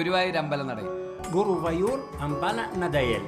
ഗുരുവായൂർ അമ്പലനടയിൽ ഗുരുവയൂർ അമ്പല നടയിൽ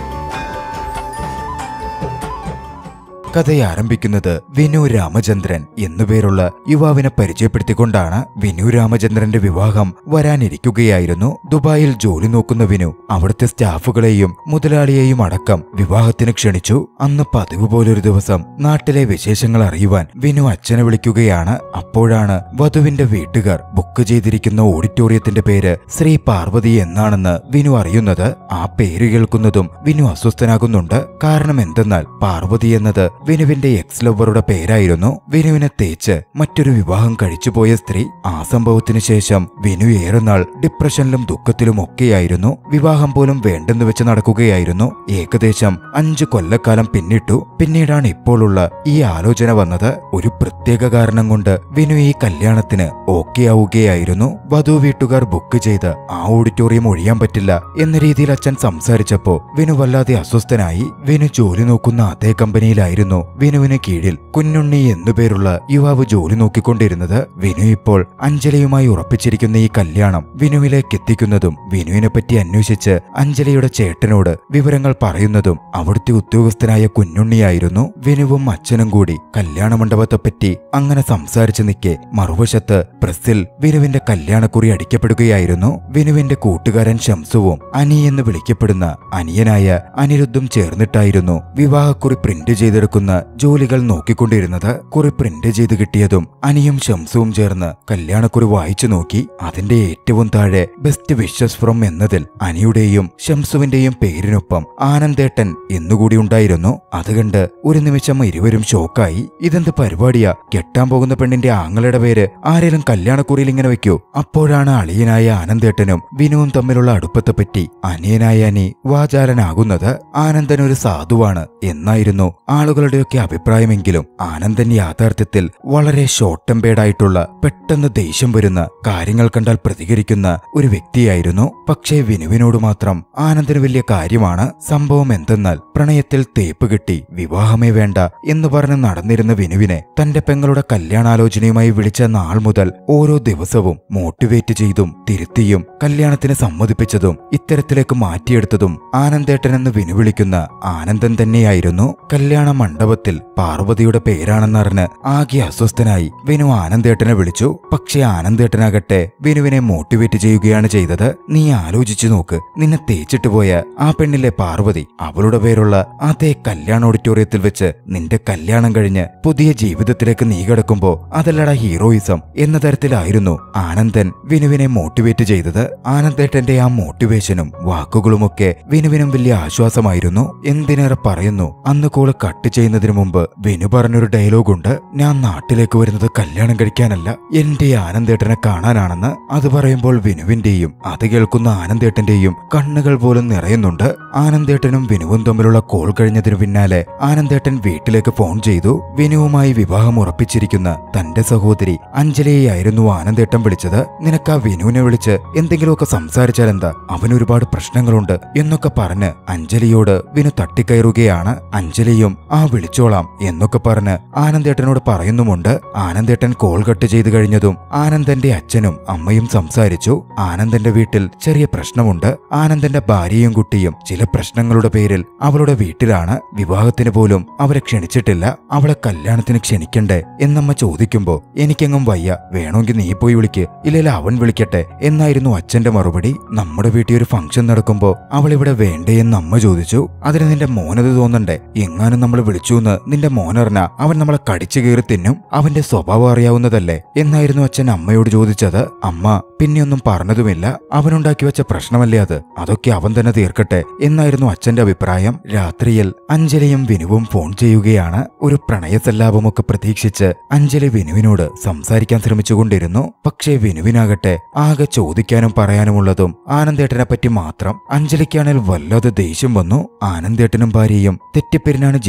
കഥയെ ആരംഭിക്കുന്നത് വിനു രാമചന്ദ്രൻ എന്നുപേരുള്ള യുവാവിനെ പരിചയപ്പെടുത്തിക്കൊണ്ടാണ് വിനു രാമചന്ദ്രന്റെ വിവാഹം വരാനിരിക്കുകയായിരുന്നു ദുബായിൽ ജോലി നോക്കുന്ന വിനു അവിടുത്തെ സ്റ്റാഫുകളെയും മുതലാളിയെയും അടക്കം വിവാഹത്തിന് ക്ഷണിച്ചു അന്ന് പതിവ് പോലൊരു ദിവസം നാട്ടിലെ വിശേഷങ്ങൾ അറിയുവാൻ വിനു അച്ഛനെ വിളിക്കുകയാണ് അപ്പോഴാണ് വധുവിന്റെ വീട്ടുകാർ ബുക്ക് ചെയ്തിരിക്കുന്ന ഓഡിറ്റോറിയത്തിന്റെ പേര് ശ്രീ പാർവതി എന്നാണെന്ന് വിനു അറിയുന്നത് ആ പേര് കേൾക്കുന്നതും വിനു അസ്വസ്ഥനാകുന്നുണ്ട് കാരണം എന്തെന്നാൽ പാർവതി എന്നത് വിനുവിന്റെ എക്സ് ലവറുടെ പേരായിരുന്നു വിനുവിനെ തേച്ച് മറ്റൊരു വിവാഹം കഴിച്ചുപോയ സ്ത്രീ ആ സംഭവത്തിന് ശേഷം വിനു ഏറെ നാൾ ഡിപ്രഷനിലും ദുഃഖത്തിലും ഒക്കെയായിരുന്നു വിവാഹം പോലും വേണ്ടെന്ന് വെച്ച് നടക്കുകയായിരുന്നു ഏകദേശം അഞ്ചു കൊല്ലക്കാലം പിന്നിട്ടു പിന്നീടാണ് ഇപ്പോഴുള്ള ഈ ആലോചന വന്നത് ഒരു പ്രത്യേക കാരണം കൊണ്ട് വിനു ഈ കല്യാണത്തിന് ഓക്കെ ആവുകയായിരുന്നു വധു വീട്ടുകാർ ബുക്ക് ചെയ്ത് ആ ഓഡിറ്റോറിയം ഒഴിയാൻ പറ്റില്ല എന്ന രീതിയിൽ അച്ഛൻ സംസാരിച്ചപ്പോ വിനു വല്ലാതെ അസ്വസ്ഥനായി വിനു ജോലി നോക്കുന്ന അതേ കമ്പനിയിലായിരുന്നു വിനുവിന് കീഴിൽ കുഞ്ഞുണ്ണി എന്നുപേരുള്ള യുവാവ് ജോലി നോക്കിക്കൊണ്ടിരുന്നത് വിനു ഇപ്പോൾ അഞ്ജലിയുമായി ഉറപ്പിച്ചിരിക്കുന്ന ഈ കല്യാണം വിനുവിലേക്ക് എത്തിക്കുന്നതും വിനുവിനെ പറ്റി അന്വേഷിച്ച് അഞ്ജലിയുടെ ചേട്ടനോട് വിവരങ്ങൾ പറയുന്നതും അവിടുത്തെ ഉദ്യോഗസ്ഥനായ കുഞ്ഞുണ്ണിയായിരുന്നു വിനുവും അച്ഛനും കൂടി കല്യാണ മണ്ഡപത്തെപ്പറ്റി അങ്ങനെ സംസാരിച്ചു നിൽക്കെ മറുവശത്ത് പ്രസ്സിൽ വിനുവിന്റെ കല്യാണക്കുറി അടിക്കപ്പെടുകയായിരുന്നു വിനുവിന്റെ കൂട്ടുകാരൻ ഷംസുവും അനി എന്ന് വിളിക്കപ്പെടുന്ന അനിയനായ അനിരുദ്ധും ചേർന്നിട്ടായിരുന്നു വിവാഹക്കുറി പ്രിന്റ് ചെയ്തെടുക്കുന്ന ജോലികൾ നോക്കിക്കൊണ്ടിരുന്നത് കുറി പ്രിന്റ് ചെയ്ത് കിട്ടിയതും അനിയും ഷംസുവും ചേർന്ന് കല്യാണക്കുറി വായിച്ചു നോക്കി അതിന്റെ ഏറ്റവും താഴെ ബെസ്റ്റ് വിഷസ് ഫ്രം എന്നതിൽ അനിയുടെയും ഷംസുവിന്റെയും പേരിനൊപ്പം ആനന്ദേട്ടൻ എന്നുകൂടി ഉണ്ടായിരുന്നു അത് കണ്ട് ഒരു നിമിഷം ഇരുവരും ഷോക്കായി ഇതെന്ത് പരിപാടിയാ കെട്ടാൻ പോകുന്ന പെണ്ണിന്റെ ആങ്ങളുടെ പേര് ആരേലും കല്യാണക്കുറിയിൽ ഇങ്ങനെ വെക്കൂ അപ്പോഴാണ് അളിയനായ ആനന്ദേട്ടനും വിനുവും തമ്മിലുള്ള അടുപ്പത്തെപ്പറ്റി അനിയനായ അനി വാചാലനാകുന്നത് ആനന്ദൻ ഒരു സാധുവാണ് എന്നായിരുന്നു ആളുകളുടെയൊക്കെ അഭിപ്രായമെങ്കിലും ആനന്ദൻ യാഥാർത്ഥ്യത്തിൽ വളരെ ഷോർട്ട് ടെമ്പേർഡായിട്ടുള്ള പെട്ടെന്ന് ദേഷ്യം വരുന്ന കാര്യങ്ങൾ കണ്ടാൽ പ്രതികരിക്കുന്ന ഒരു വ്യക്തിയായിരുന്നു പക്ഷേ വിനുവിനോട് മാത്രം ആനന്ദന് വലിയ കാര്യമാണ് സംഭവം എന്തെന്നാൽ പ്രണയത്തിൽ തേപ്പ് കിട്ടി വിവാഹമേ വേണ്ട എന്ന് പറഞ്ഞ് നടന്നിരുന്ന വിനുവിനെ തന്റെ പെങ്ങളുടെ കല്യാണാലോചനയുമായി വിളിച്ച നാൾ മുതൽ ഓരോ ദിവസവും മോട്ടിവേറ്റ് ചെയ്തും തിരുത്തിയും കല്യാണത്തിന് സമ്മതിപ്പിച്ചതും ഇത്തരത്തിലേക്ക് മാറ്റിയെടുത്തതും ആനന്ദേട്ടനെന്ന് വിനു വിളിക്കുന്ന ആനന്ദൻ തന്നെയായിരുന്നു കല്യാണ മണ്ഡപത്തിൽ പാർവതിയുടെ പേരാണെന്നറിഞ്ഞ് ആകെ അസ്വസ്ഥനായി വിനു ആനന്ദേട്ടനെ വിളിച്ചു പക്ഷേ ആനന്ദേട്ടനാകട്ടെ വിനുവിനെ മോട്ടിവേറ്റ് ചെയ്യുകയാണ് ചെയ്തത് നീ ആലോചിച്ചു നോക്ക് നിന്നെ തേച്ചിട്ട് പോയ ആ പെണ്ണിലെ പാർവതി അവളുടെ പേരുള്ള അതേ കല്യാണ ഓഡിറ്റോറിയത്തിൽ വെച്ച് നിന്റെ കല്യാണം കഴിഞ്ഞ് പുതിയ ജീവിതത്തിലേക്ക് നീ കിടക്കുമ്പോ അതല്ലടാ ഹീറോയിസം എന്ന തരത്തിലായിരുന്നു ആനന്ദൻ വിനുവിനെ മോട്ടിവേറ്റ് ചെയ്തത് ആനന്ദേട്ടന്റെ ആ മോട്ടിവേഷനും വാക്കുകളുമൊക്കെ വിനുവിനും വലിയ ആശ്വാസമായിരുന്നു എന്തിനേറെ പറയുന്നു അന്ന് കോള് കട്ട് ചെയ്യുന്നതിന് മുമ്പ് വിനു പറഞ്ഞൊരു ഡയലോഗുണ്ട് ഞാൻ നാട്ടിലേക്ക് വരുന്നത് കല്യാണം കഴിക്കാനല്ല എന്റെ ആനന്ദേട്ടനെ കാണാനാണെന്ന് അത് പറയുമ്പോൾ വിനുവിന്റെയും അത് കേൾക്കുന്ന ആനന്ദേട്ടന്റെയും കണ്ണുകൾ പോലും നിറയുന്നുണ്ട് ആനന്ദേട്ടനും വിനുവും തമ്മിലുള്ള കോൾ കഴിഞ്ഞതിനു പിന്നാലെ ആനന്ദേട്ടൻ വീട്ടിലേക്ക് ഫോൺ ചെയ്തു വിനുവുമായി വിവാഹം ഉറപ്പിച്ചിരിക്കുന്ന തന്റെ സഹോദരി അഞ്ജലിയെയായിരുന്നു ആനന്ദേട്ടൻ വിളിച്ചത് നിനക്ക് ആ വിനുവിനെ വിളിച്ച് എന്തെങ്കിലുമൊക്കെ സംസാരിച്ചാൽ എന്താ അവന് ഒരുപാട് പ്രശ്നങ്ങളുണ്ട് എന്നൊക്കെ പറഞ്ഞ് അഞ്ജലിയോട് വിനു തട്ടിക്കയറുകയാണ് അഞ്ജലിയും ആ വിളിച്ചോളാം എന്നൊക്കെ പറഞ്ഞ് ആനന്ദേട്ടനോട് പറയുന്നുമുണ്ട് ആനന്ദേട്ടൻ കോൾ കട്ട് ചെയ്തു കഴിഞ്ഞതും ആനന്ദന്റെ അച്ഛനും അമ്മയും സംസാരിച്ചു ആനന്ദന്റെ വീട്ടിൽ ചെറിയ പ്രശ്നമുണ്ട് ആനന്ദന്റെ ഭാര്യയും കുട്ടിയും ചില പ്രശ്നങ്ങളുടെ പേരിൽ അവളുടെ വീട്ടിലാണ് വിവാഹത്തിന് പോലും അവരെ ക്ഷണിച്ചിട്ടില്ല അവളെ കല്യാണത്തിന് ക്ഷണിക്കണ്ടേ എന്നമ്മ ചോദിക്കുമ്പോ എനിക്കെങ്ങും വയ്യ വേണമെങ്കിൽ നീ പോയി വിളിക്ക് ഇല്ലെങ്കിൽ അവൻ വിളിക്കട്ടെ എന്നായിരുന്നു അച്ഛന്റെ മറുപടി നമ്മുടെ വീട്ടിൽ ഒരു ഫംഗ്ഷൻ നടക്കുമ്പോ അവൾ ഇവിടെ വേണ്ടേ എന്ന് അമ്മ ചോദിച്ചു അതിന് നിന്റെ മോനത് തോന്നണ്ടേ എങ്ങാനും നമ്മൾ വിളിച്ചു എന്ന് നിന്റെ മോനറിഞ്ഞ അവൻ നമ്മളെ കടിച്ചു കീറി തിന്നും അവന്റെ സ്വഭാവം അറിയാവുന്നതല്ലേ എന്നായിരുന്നു അച്ഛൻ അമ്മയോട് ചോദിച്ചത് അമ്മ പിന്നെയൊന്നും പറഞ്ഞതുമില്ല അവനുണ്ടാക്കി വെച്ച പ്രശ്നമല്ലേ അത് അതൊക്കെ അവൻ തന്നെ തീർക്കട്ടെ എന്നായിരുന്നു അച്ഛന്റെ അഭിപ്രായം രാത്രിയിൽ അഞ്ജലിയും വിനുവും ഫോൺ ചെയ്യുകയാണ് ഒരു പ്രണയസല്ലാപമൊക്കെ പ്രതീക്ഷിച്ച് അഞ്ജലി വിനുവിനോട് സംസാരിക്കാൻ ശ്രമിച്ചുകൊണ്ടിരുന്നു പക്ഷേ വിനുവിനാകട്ടെ ആകെ ചോദിക്കാനും പറയാനുമുള്ളതും ആനന്ദേട്ടനെ പറ്റി മാത്രം അഞ്ജലിക്കാണെങ്കിൽ വല്ലാതെ ദേഷ്യം വന്നു ആനന്ദേട്ടനും ഭാര്യയും തെറ്റിപ്പെരിനാണ് ജീവിക്കുന്നത്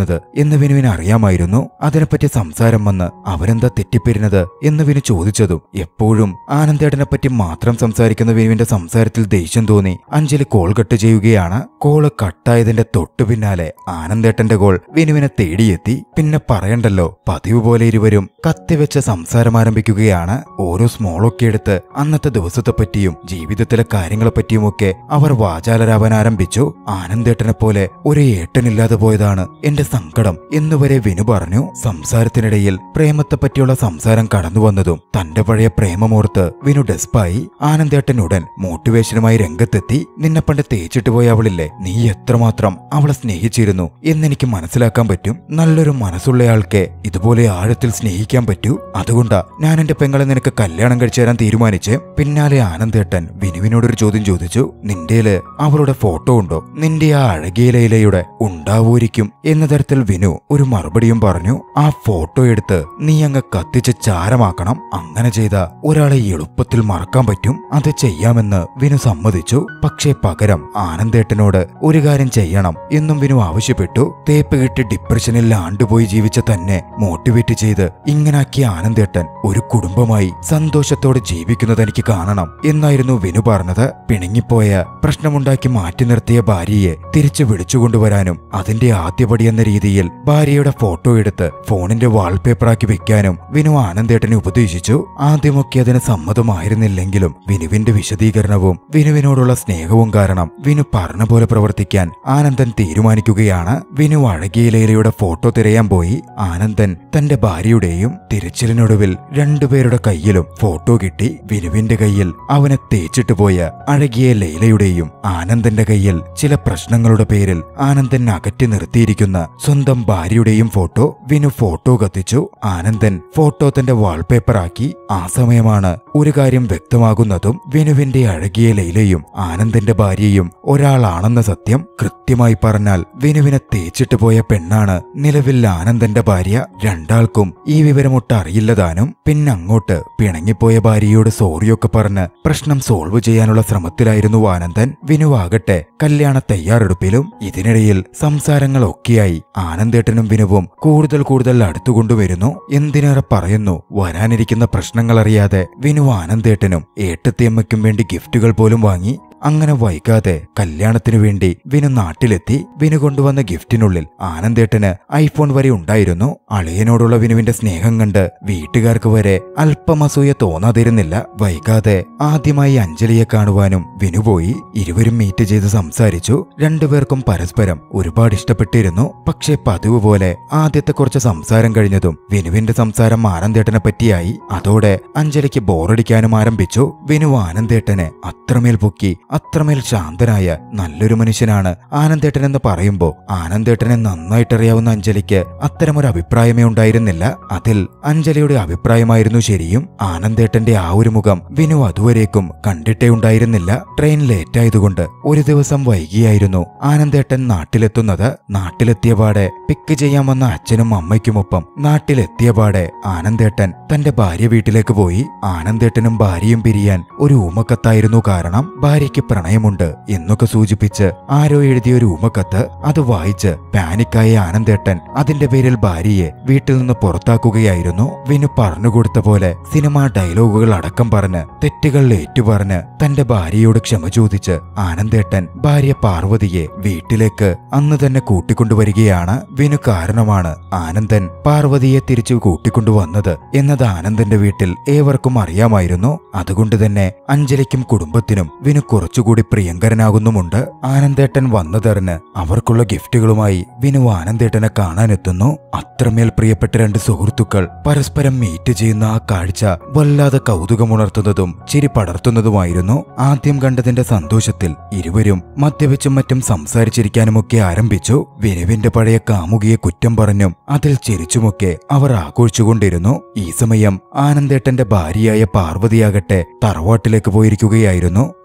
സംസാരിക്കുന്നത് എന്ന് വിനുവിന് അറിയാമായിരുന്നു അതിനെപ്പറ്റി സംസാരം വന്ന് അവരെന്താ തെറ്റിപ്പിരിഞ്ഞത് എന്ന് വിനു ചോദിച്ചതും എപ്പോഴും ആനന്ദേട്ടനെ പറ്റി മാത്രം സംസാരിക്കുന്ന വിനുവിന്റെ സംസാരത്തിൽ ദേഷ്യം തോന്നി അഞ്ജലി കോൾ കട്ട് ചെയ്യുകയാണ് കോള് കട്ടായതിന്റെ തൊട്ടു പിന്നാലെ ആനന്ദേട്ടന്റെ കോൾ വിനുവിനെ തേടിയെത്തി പിന്നെ പറയണ്ടല്ലോ പതിവ് പോലെ ഇരുവരും കത്തിവെച്ച സംസാരം ആരംഭിക്കുകയാണ് ഓരോ സ്മോളൊക്കെ എടുത്ത് അന്നത്തെ ദിവസത്തെ പറ്റിയും ജീവിതത്തിലെ കാര്യങ്ങളെ പറ്റിയുമൊക്കെ അവർ വാചാലരാവാൻ ആരംഭിച്ചു ആനന്ദേട്ടനെ പോലെ ഒരു ഏട്ടനില്ലാതെ പോയതാണ് എന്റെ സങ്കടം എന്നുവരെ വിനു പറഞ്ഞു സംസാരത്തിനിടയിൽ പ്രേമത്തെ പറ്റിയുള്ള സംസാരം കടന്നു വന്നതും തന്റെ പഴയ പ്രേമമോർത്ത് വിനു ഡെസ്പായി ആനന്ദേട്ടൻ ഉടൻ മോട്ടിവേഷനുമായി രംഗത്തെത്തി നിന്നെ പണ്ട് തേച്ചിട്ട് പോയ അവളില്ലേ നീ എത്രമാത്രം അവളെ സ്നേഹിച്ചിരുന്നു എന്നെനിക്ക് മനസ്സിലാക്കാൻ പറ്റും നല്ലൊരു മനസ്സുള്ളയാൾക്ക് ഇതുപോലെ ആഴത്തിൽ സ്നേഹിക്കാൻ പറ്റൂ അതുകൊണ്ടാ ഞാൻ എന്റെ പെങ്ങളെ നിനക്ക് കല്യാണം കഴിച്ചു തരാൻ തീരുമാനിച്ച് പിന്നാലെ ആനന്ദേട്ടൻ വിനുവിനോടൊരു ചോദ്യം ചോദിച്ചു നിന്റേല് അവളുടെ ഫോട്ടോ ഉണ്ടോ നിന്റെ ആ അഴകിയ ലൈലയുടെ ഉണ്ടാവുമായിരിക്കും എന്ന തരത്തിൽ വിനു ഒരു മറുപടിയും പറഞ്ഞു ആ ഫോട്ടോ എടുത്ത് നീ അങ്ങ് കത്തിച്ച് ചാരമാക്കണം അങ്ങനെ ചെയ്ത ഒരാളെ എളുപ്പത്തിൽ മറക്കാൻ പറ്റും അത് ചെയ്യാമെന്ന് വിനു സമ്മതിച്ചു പക്ഷേ പകരം ആനന്ദേട്ടനോട് ഒരു കാര്യം ചെയ്യണം എന്നും വിനു ആവശ്യപ്പെട്ടു തേപ്പ് കിട്ടി ഡിപ്രഷനിൽ ആണ്ടുപോയി ജീവിച്ച തന്നെ മോട്ടിവേറ്റ് ചെയ്ത് ഇങ്ങനാക്കിയ ആനന്ദേട്ടൻ ഒരു കുടുംബമായി സന്തോഷത്തോടെ ജീവിക്കുന്നത് എനിക്ക് കാണണം എന്നായിരുന്നു വിനു പറഞ്ഞത് പിണങ്ങിപ്പോയ പ്രശ്നമുണ്ടാക്കി മാറ്റി നിർത്തിയ ഭാര്യയെ തിരിച്ചു വിളിച്ചുകൊണ്ടുവരാനും അതിന്റെ ആദ്യപടി എന്ന രീതിയിൽ ഭാര്യയുടെ ഫോട്ടോ എടുത്ത് ഫോണിന്റെ വാൾപേപ്പറാക്കി വെക്കാനും വിനു ആനന്ദേട്ടനെ ഉപദേശിച്ചു ആദ്യമൊക്കെ അതിന് സമ്മതമായിരുന്നില്ലെങ്കിലും വിനുവിന്റെ വിശദീകരണവും വിനുവിനോടുള്ള സ്നേഹവും കാരണം വിനു പറഞ്ഞ പോലെ പ്രവർത്തിക്കാൻ ആനന്ദൻ തീരുമാനിക്കുകയാണ് വിനു അഴകിയ ലൈലയുടെ ഫോട്ടോ തിരയാൻ പോയി ആനന്ദൻ തന്റെ ഭാര്യയുടെയും തിരച്ചിലിനൊടുവിൽ രണ്ടുപേരുടെ കയ്യിലും ഫോട്ടോ കിട്ടി വിനുവിന്റെ കയ്യിൽ അവനെ തേച്ചിട്ട് പോയ അഴകിയ ലൈലയുടെയും ആനന്ദന്റെ കയ്യിൽ ചില പ്രശ്നങ്ങളുടെ പേരിൽ ആനന്ദൻ അകറ്റി നിർത്തിയിരിക്കുന്ന സ്വന്തം ഭാര്യയുടെയും ഫോട്ടോ വിനു ഫോട്ടോ കത്തിച്ചു ആനന്ദൻ ഫോട്ടോ തന്റെ വാൾപേപ്പറാക്കി ആ സമയമാണ് ഒരു കാര്യം വ്യക്തമാകുന്നതും വിനുവിന്റെ അഴകിയ ലൈലയും ആനന്ദന്റെ ഭാര്യയും ഒരാളാണെന്ന സത്യം കൃത്യമായി പറഞ്ഞാൽ വിനുവിനെ തേച്ചിട്ട് പോയ പെണ്ണാണ് നിലവിൽ ആനന്ദന്റെ ഭാര്യ രണ്ടാൾക്കും ഈ വിവരമൊട്ട് അറിയില്ലതാനും പിന്നങ്ങോട്ട് പിണങ്ങിപ്പോയ ഭാര്യയോട് സോറിയൊക്കെ പറഞ്ഞ് പ്രശ്നം സോൾവ് ചെയ്യാനുള്ള ശ്രമത്തിലായിരുന്നു ആനന്ദൻ വിനുവാകട്ടെ കല്യാണ തയ്യാറെടുപ്പിലും ഇതിനിടയിൽ സംസാരങ്ങളൊക്കെയായി ആനന്ദേട്ടനും വിനുവും കൂടുതൽ കൂടുതൽ അടുത്തുകൊണ്ടുവരുന്നു എന്തിനേറെ പറയുന്നു വരാനിരിക്കുന്ന പ്രശ്നങ്ങൾ അറിയാതെ വിനു ആനന്ദേട്ടനും ഏട്ടത്തിയമ്മയ്ക്കും വേണ്ടി ഗിഫ്റ്റുകൾ പോലും വാങ്ങി അങ്ങനെ വൈകാതെ കല്യാണത്തിനു വേണ്ടി വിനു നാട്ടിലെത്തി വിനു കൊണ്ടുവന്ന ഗിഫ്റ്റിനുള്ളിൽ ആനന്ദേട്ടന് ഐഫോൺ വരെ ഉണ്ടായിരുന്നു അളിയനോടുള്ള വിനുവിന്റെ സ്നേഹം കണ്ട് വീട്ടുകാർക്ക് വരെ അല്പം അസൂയ തോന്നാതിരുന്നില്ല വൈകാതെ ആദ്യമായി അഞ്ജലിയെ കാണുവാനും വിനു പോയി ഇരുവരും മീറ്റ് ചെയ്ത് സംസാരിച്ചു രണ്ടുപേർക്കും പരസ്പരം ഒരുപാട് ഇഷ്ടപ്പെട്ടിരുന്നു പക്ഷേ പതിവ് പോലെ ആദ്യത്തെ കുറച്ച് സംസാരം കഴിഞ്ഞതും വിനുവിന്റെ സംസാരം ആനന്ദേട്ടനെ പറ്റിയായി അതോടെ അഞ്ജലിക്ക് ബോറടിക്കാനും ആരംഭിച്ചു വിനു ആനന്ദേട്ടനെ അത്രമേൽ പൊക്കി അത്രമേൽ ശാന്തനായ നല്ലൊരു മനുഷ്യനാണ് ആനന്ദേട്ടൻ എന്ന് പറയുമ്പോൾ ആനന്ദേട്ടനെ നന്നായിട്ടറിയാവുന്ന അഞ്ജലിക്ക് അത്തരമൊരു അഭിപ്രായമേ ഉണ്ടായിരുന്നില്ല അതിൽ അഞ്ജലിയുടെ അഭിപ്രായമായിരുന്നു ശരിയും ആനന്ദേട്ടന്റെ ആ ഒരു മുഖം വിനു അതുവരേക്കും കണ്ടിട്ടേ ഉണ്ടായിരുന്നില്ല ട്രെയിൻ ലേറ്റായതുകൊണ്ട് ഒരു ദിവസം വൈകിയായിരുന്നു ആനന്ദേട്ടൻ നാട്ടിലെത്തുന്നത് നാട്ടിലെത്തിയ പാടെ പിക്ക് ചെയ്യാൻ വന്ന അച്ഛനും അമ്മയ്ക്കുമൊപ്പം നാട്ടിലെത്തിയ പാടെ ആനന്ദേട്ടൻ തന്റെ ഭാര്യ വീട്ടിലേക്ക് പോയി ആനന്ദേട്ടനും ഭാര്യയും പിരിയാൻ ഒരു ഊമക്കത്തായിരുന്നു കാരണം ഭാര്യയ്ക്ക് പ്രണയമുണ്ട് എന്നൊക്കെ സൂചിപ്പിച്ച് ആരോ എഴുതിയ ഒരു ഊമക്കത്ത് അത് വായിച്ച് പാനിക്കായ ആനന്ദേട്ടൻ അതിന്റെ പേരിൽ ഭാര്യയെ വീട്ടിൽ നിന്ന് പുറത്താക്കുകയായിരുന്നു വിനു പറഞ്ഞുകൊടുത്ത പോലെ സിനിമാ ഡയലോഗുകൾ അടക്കം പറഞ്ഞ് തെറ്റുകൾ ഏറ്റുപറഞ്ഞ് തന്റെ ഭാര്യയോട് ക്ഷമ ചോദിച്ച് ആനന്ദേട്ടൻ ഭാര്യ പാർവതിയെ വീട്ടിലേക്ക് അന്ന് തന്നെ കൂട്ടിക്കൊണ്ടുവരികയാണ് വിനു കാരണമാണ് ആനന്ദൻ പാർവതിയെ തിരിച്ചു കൂട്ടിക്കൊണ്ടുവന്നത് എന്നത് ആനന്ദന്റെ വീട്ടിൽ ഏവർക്കും അറിയാമായിരുന്നു അതുകൊണ്ട് തന്നെ അഞ്ജലിക്കും കുടുംബത്തിനും വിനു കുറച്ചുകൂടി പ്രിയങ്കരനാകുന്നുമുണ്ട് ആനന്ദേട്ടൻ വന്നതറിഞ്ഞ് അവർക്കുള്ള ഗിഫ്റ്റുകളുമായി വിനു ആനന്ദേട്ടനെ കാണാനെത്തുന്നു അത്രമേൽ പ്രിയപ്പെട്ട രണ്ട് സുഹൃത്തുക്കൾ പരസ്പരം മീറ്റ് ചെയ്യുന്ന ആ കാഴ്ച വല്ലാതെ കൗതുകമുണർത്തുന്നതും ചിരി പടർത്തുന്നതുമായിരുന്നു ആദ്യം കണ്ടതിന്റെ സന്തോഷത്തിൽ ഇരുവരും മദ്യവെച്ചും മറ്റും സംസാരിച്ചിരിക്കാനുമൊക്കെ ആരംഭിച്ചു വിനുവിന്റെ പഴയ കാമുകിയെ കുറ്റം പറഞ്ഞും അതിൽ ചിരിച്ചുമൊക്കെ അവർ ആഘോഷിച്ചുകൊണ്ടിരുന്നു ഈ സമയം ആനന്ദേട്ടന്റെ ഭാര്യയായ പാർവതിയാകട്ടെ തറവാട്ടിലേക്ക് പോയിരിക്കുകയായിരുന്നു കുറച്ചു കഴിഞ്ഞ്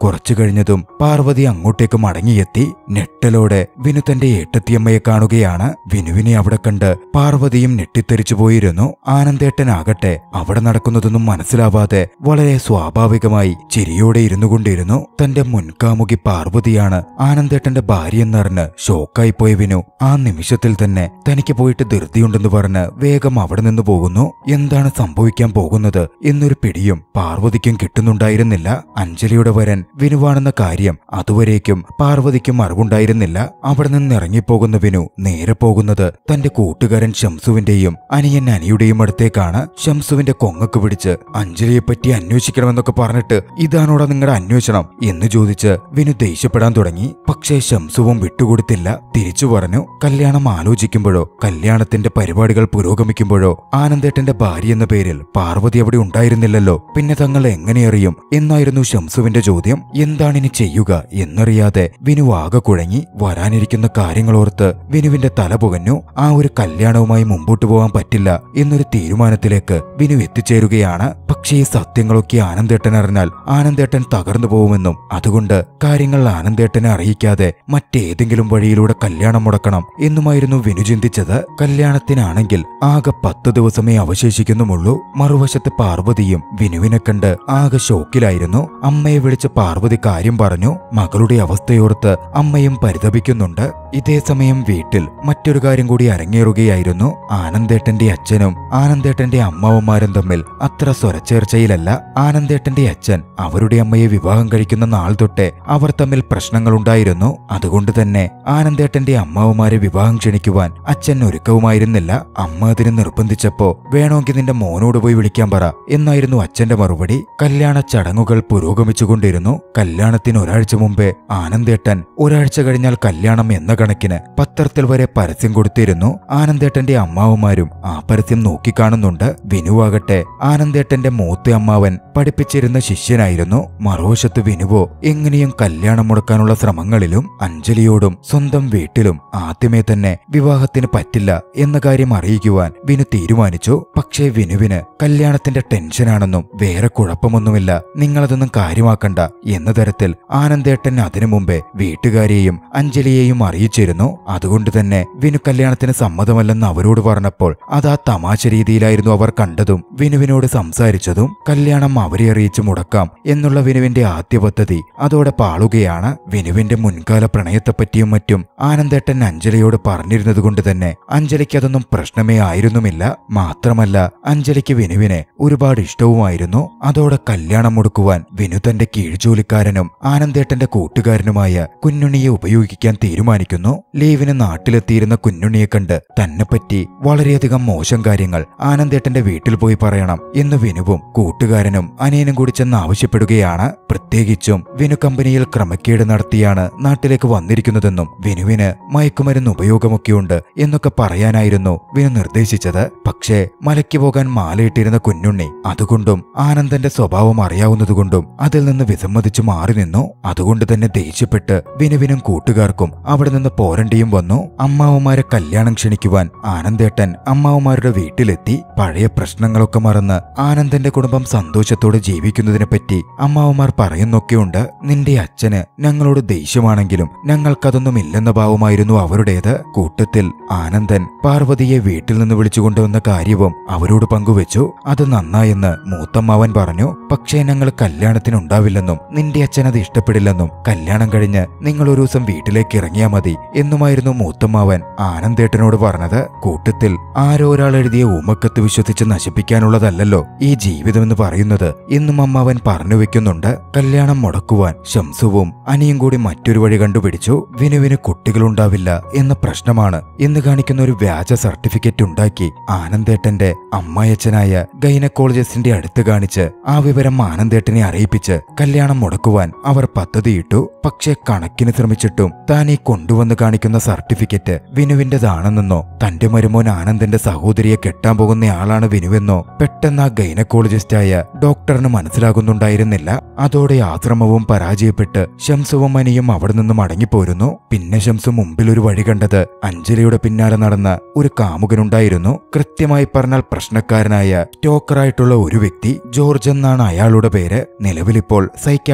കഴിഞ്ഞതും പാർവതി അങ്ങോട്ടേക്ക് മടങ്ങിയെത്തി ഞെട്ടലോടെ വിനു തന്റെ ഏട്ടത്തിയമ്മയെ കാണുകയാണ് വിനുവിനെ അവിടെ കണ്ട് പാർവതിയും ഞെട്ടിത്തെറിച്ചു പോയിരുന്നു ആനന്ദേട്ടനാകട്ടെ അവിടെ നടക്കുന്നതൊന്നും മനസ്സിലാവാതെ വളരെ സ്വാഭാവികമായി ചിരിയോടെ ഇരുന്നു കൊണ്ടിരുന്നു തന്റെ മുൻകാമുകി പാർവതിയാണ് ആനന്ദേട്ടന്റെ ഭാര്യയെന്നറിഞ്ഞ് ഷോക്കായി പോയ വിനു ആ നിമിഷത്തിൽ തന്നെ തനിക്ക് പോയിട്ട് ധൃതിയുണ്ടെന്ന് പറഞ്ഞ് വേഗം അവിടെ നിന്ന് പോകുന്നു എന്താണ് സംഭവിക്കാൻ പോകുന്നത് എന്നൊരു പിടിയും പാർവതിക്കും കിട്ടുന്നുണ്ടായിരുന്നില്ല അഞ്ജലിയുടെ വരൻ വിനുവാണെന്ന കാര്യം അതുവരേക്കും പാർവതിക്കും അറിവുണ്ടായിരുന്നില്ല അവിടെ നിന്ന് ഇറങ്ങിപ്പോകുന്ന വിനു നേരെ പോകുന്നത് തന്റെ കൂട്ടുകാരൻ ഷംസുവിന്റെയും അനിയൻ അനിയുടെയും അടുത്തേക്കാണ് ഷംസുവിന്റെ കൊങ്ങക്ക് പിടിച്ച് അഞ്ജലിയെ പറ്റി അന്വേഷിക്കണമെന്നൊക്കെ പറഞ്ഞിട്ട് ഇതാണോടാ നിങ്ങളുടെ അന്വേഷണം എന്ന് ചോദിച്ച് വിനു ദേഷ്യപ്പെടാൻ തുടങ്ങി പക്ഷേ ഷംസുവും വിട്ടുകൊടുത്തില്ല തിരിച്ചു പറഞ്ഞു കല്യാണം ആലോചിക്കുമ്പോഴോ കല്യാണത്തിന്റെ പരിപാടികൾ പുരോഗമിക്കുമ്പോഴോ ആനന്ദേട്ടന്റെ ഭാര്യ എന്ന പേരിൽ പാർവതി അവിടെ ഉണ്ടായിരുന്നില്ലല്ലോ പിന്നെ തങ്ങൾ എങ്ങനെ അറിയും എന്നായിരുന്നു ഷംസുവിന്റെ ചോദ്യം എന്താണിനി ചെയ്യുക എന്നറിയാതെ വിനു ആകെ കുഴങ്ങി വരാനിരിക്കുന്ന കാര്യങ്ങളോർത്ത് വിനുവിന്റെ തല പുകഞ്ഞു ആ ഒരു കല്യാണവുമായി മുമ്പോട്ട് പോകാൻ പറ്റില്ല എന്നൊരു തീരുമാനത്തിലേക്ക് വിനു എത്തിച്ചേരുകയാണ് പക്ഷേ ഈ സത്യങ്ങളൊക്കെ ആനന്ദേട്ടൻ അറിഞ്ഞാൽ ആനന്ദേട്ടൻ തകർന്നു പോകുമെന്നും അതുകൊണ്ട് കാര്യങ്ങൾ ആനന്ദേട്ടനെ അറിയിക്കാതെ മറ്റേതെങ്കിലും വഴിയിലൂടെ കല്യാണം മുടക്കണം എന്നുമായിരുന്നു വിനു ചിന്തിച്ചത് കല്യാണത്തിനാണെങ്കിൽ ആകെ പത്ത് ദിവസമേ അവശേഷിക്കുന്നുമുള്ളൂ മറുവശത്ത് പാർവതിയും വിനുവിനെ കണ്ട് ആകെ ഷോക്കിലായിരുന്നു അമ്മയെ വിളിച്ച് പാർവതി കാര്യം പറഞ്ഞു മകളുടെ അവസ്ഥയോർത്ത് അമ്മയും പരിതപിക്കുന്നുണ്ട് ഇതേ സമയം വീട്ടിൽ മറ്റൊരു കാര്യം കൂടി അരങ്ങേറുകയായിരുന്നു ആനന്ദേട്ടന്റെ അച്ഛനും ആനന്ദേട്ടന്റെ അമ്മാവന്മാരും തമ്മിൽ അത്ര സ്വരച്ചേർച്ചയിലല്ല ആനന്ദേട്ടന്റെ അച്ഛൻ അവരുടെ അമ്മയെ വിവാഹം കഴിക്കുന്ന നാൾ തൊട്ടേ അവർ തമ്മിൽ പ്രശ്നങ്ങളുണ്ടായിരുന്നു അതുകൊണ്ട് തന്നെ ആനന്ദേട്ടന്റെ അമ്മാവന്മാരെ വിവാഹം ക്ഷണിക്കുവാൻ അച്ഛൻ ഒരുക്കവുമായിരുന്നില്ല അമ്മ അതിന് നിർബന്ധിച്ചപ്പോ വേണമെങ്കിൽ നിന്റെ മോനോട് പോയി വിളിക്കാൻ പറ എന്നായിരുന്നു അച്ഛന്റെ മറുപടി കല്യാണ ചടങ്ങുകൾ പുരോഗമിച്ചുകൊണ്ടിരുന്നു കല്യാണത്തിന് ഒരാഴ്ച മുമ്പേ ആനന്ദേട്ടൻ ഒരാഴ്ച കഴിഞ്ഞാൽ കല്യാണം എന്ന കണക്കിന് പത്രത്തിൽ വരെ പരസ്യം കൊടുത്തിരുന്നു ആനന്ദേട്ടന്റെ അമ്മാവന്മാരും ആ പരസ്യം നോക്കിക്കാണുന്നുണ്ട് വിനുവാകട്ടെ ആനന്ദേട്ടന്റെ മൂത്ത അമ്മാവൻ പഠിപ്പിച്ചിരുന്ന ശിഷ്യനായിരുന്നു മറുവശത്ത് വിനുവോ എങ്ങനെയും കല്യാണം മുടക്കാനുള്ള ശ്രമങ്ങളിലും അഞ്ജലിയോടും സ്വന്തം വീട്ടിലും ആദ്യമേ തന്നെ വിവാഹത്തിന് പറ്റില്ല എന്ന കാര്യം അറിയിക്കുവാൻ വിനു തീരുമാനിച്ചു പക്ഷേ വിനുവിന് കല്യാണത്തിന്റെ ടെൻഷനാണെന്നും വേറെ കുഴപ്പമൊന്നുമില്ല നിങ്ങളതൊന്നും കാര്യമാക്കണ്ട എന്ന തരത്തിൽ ആനന്ദേട്ടൻ അതിനു മുമ്പേ വീട്ടുകാരെയും അഞ്ജലിയെയും അറിയിച്ചിരുന്നു അതുകൊണ്ട് തന്നെ വിനു കല്യാണത്തിന് സമ്മതമല്ലെന്ന് അവരോട് പറഞ്ഞപ്പോൾ അത് ആ തമാശ രീതിയിലായിരുന്നു അവർ കണ്ടതും വിനുവിനോട് സംസാരിച്ചതും കല്യാണം അവരെ അറിയിച്ചു മുടക്കാം എന്നുള്ള വിനുവിന്റെ ആദ്യ പദ്ധതി അതോടെ പാളുകയാണ് വിനുവിന്റെ മുൻകാല പ്രണയത്തെപ്പറ്റിയും മറ്റും ആനന്ദേട്ടൻ അഞ്ജലിയോട് പറഞ്ഞിരുന്നത് കൊണ്ട് തന്നെ അഞ്ജലിക്ക് അതൊന്നും പ്രശ്നമേ ആയിരുന്നുമില്ല മാത്രമല്ല അഞ്ജലിക്ക് വിനുവിനെ ഒരുപാട് ഇഷ്ടവുമായിരുന്നു അതോടെ കല്യാണം മുടക്കുവാൻ വിനു തന്റെ കീഴ്ജോലിക്കാരനും ആനന്ദേട്ടന്റെ കൂട്ടുകാരനുമായ കുഞ്ഞുണ്ണിയെ ഉപയോഗിക്കാൻ തീരുമാനിക്കുന്നു ലീവിന് നാട്ടിലെത്തിയിരുന്ന കുഞ്ഞുണ്ണിയെ കണ്ട് തന്നെപ്പറ്റി വളരെയധികം മോശം കാര്യങ്ങൾ ആനന്ദേട്ടന്റെ വീട്ടിൽ പോയി പറയണം എന്ന് വിനുവും കൂട്ടുകാരനും അനിയനും കൂടി ചെന്ന് ആവശ്യപ്പെടുകയാണ് പ്രത്യേകിച്ചും വിനു കമ്പനിയിൽ ക്രമക്കേട് നടത്തിയാണ് നാട്ടിലേക്ക് വന്നിരിക്കുന്നതെന്നും വിനുവിന് മയക്കുമരുന്ന് ഉപയോഗമൊക്കെയുണ്ട് എന്നൊക്കെ പറയാനായിരുന്നു വിനു നിർദ്ദേശിച്ചത് പക്ഷേ മലയ്ക്ക് പോകാൻ മാലയിട്ടിരുന്ന കുഞ്ഞുണ്ണി അതുകൊണ്ടും ആനന്ദന്റെ സ്വഭാവം അറിയാവുന്നതുകൊണ്ടും അതിൽ നിന്ന് വിസമ്മതിച്ചു മാറി നിന്നു അതുകൊണ്ട് തന്നെ ദേഷ്യപ്പെട്ട് വിനുവിനും കൂട്ടുകാർക്കും അവിടെ നിന്ന് പോരണ്ടിയും വന്നു അമ്മാവന്മാരെ കല്യാണം ക്ഷണിക്കുവാൻ ആനന്ദേട്ടൻ അമ്മാവന്മാരുടെ വീട്ടിലെത്തി പഴയ പ്രശ്നങ്ങളൊക്കെ മറന്ന് ആനന്ദന്റെ കുടുംബം സന്തോഷത്തോടെ ജീവിക്കുന്നതിനെ പറ്റി അമ്മാവന്മാർ പറയുന്നൊക്കെയുണ്ട് നിന്റെ അച്ഛന് ഞങ്ങളോട് ദേഷ്യമാണെങ്കിലും ഞങ്ങൾക്കതൊന്നും ഇല്ലെന്ന ഭാവമായിരുന്നു അവരുടേത് കൂട്ടത്തിൽ ആനന്ദൻ പാർവതിയെ വീട്ടിൽ നിന്ന് വിളിച്ചുകൊണ്ടുവന്ന കാര്യവും അവരോട് പങ്കുവച്ചു അത് നന്നായെന്ന് മൂത്തമ്മാവൻ പറഞ്ഞു പക്ഷേ ഞങ്ങൾ കല്യാണത്തിനുണ്ടാവില്ലെന്നും നിന്റെ അച്ഛൻ അത് ഇഷ്ടപ്പെടില്ലെന്നും കല്യാണം കഴിഞ്ഞ് നിങ്ങൾ ഒരു ദിവസം വീട്ടിലേക്ക് ഇറങ്ങിയാ മതി എന്നുമായിരുന്നു മൂത്തമ്മാവൻ ആനന്ദേട്ടനോട് പറഞ്ഞത് കൂട്ടത്തിൽ ആരോ ഒരാൾ എഴുതിയ ഊമക്കത്ത് വിശ്വസിച്ച് നശിപ്പിക്കാനുള്ളതല്ലല്ലോ ഈ ജീവിതമെന്ന് പറയുന്നത് എന്നും അമ്മാവൻ പറഞ്ഞു വെക്കുന്നുണ്ട് കല്യാണം മുടക്കുവാൻ ശംസുവും അനിയും കൂടി മറ്റൊരു വഴി കണ്ടുപിടിച്ചു വിനുവിന് കുട്ടികളുണ്ടാവില്ല എന്ന പ്രശ്നമാണ് എന്ന് കാണിക്കുന്ന ഒരു വ്യാജ സർട്ടിഫിക്കറ്റ് ഉണ്ടാക്കി ആനന്ദേട്ടന്റെ അമ്മായച്ചനായ ഗൈനക്കോളജിസ്റ്റിന്റെ അടുത്ത് കാണിച്ച് ആ വിവരം ആനന്ദേട്ടനെ അറിയിപ്പിച്ച് കല്യാണം മുടക്കുവാൻ അവർ പദ്ധതിയിട്ടു പക്ഷേ കണക്കിന് ശ്രമിച്ചിട്ടും താൻ ഈ കൊണ്ടുവന്ന് കാണിക്കുന്ന സർട്ടിഫിക്കറ്റ് വിനുവിന്റേതാണെന്നെന്നോ തന്റെ മരുമോൻ ആനന്ദന്റെ സഹോദരിയെ കെട്ടാൻ പോകുന്നയാളാണ് വിനുവെന്നോ പെട്ടെന്ന് ആ ഗൈനക്കോളജിസ്റ്റായ ഡോക്ടറിന് മനസ്സിലാകുന്നുണ്ടായിരുന്നില്ല അതോടെ ആശ്രമവും പരാജയപ്പെട്ട് ശംസുവും അനിയും അവിടെ നിന്ന് മടങ്ങിപ്പോരുന്നു പിന്നെ ശംസു മുമ്പിൽ ഒരു വഴി കണ്ടത് അഞ്ജലിയുടെ പിന്നാലെ നടന്ന ഒരു കാമുകനുണ്ടായിരുന്നു കൃത്യമായി പറഞ്ഞാൽ പ്രശ്നക്കാരനായ സ്റ്റോക്കറായിട്ടുള്ള ഒരു വ്യക്തി ജോർജ് എന്നാണ് അയാളുടെ പേര് നിലവിലിപ്പോൾ സൈക്യാട്രിസ്റ്റ്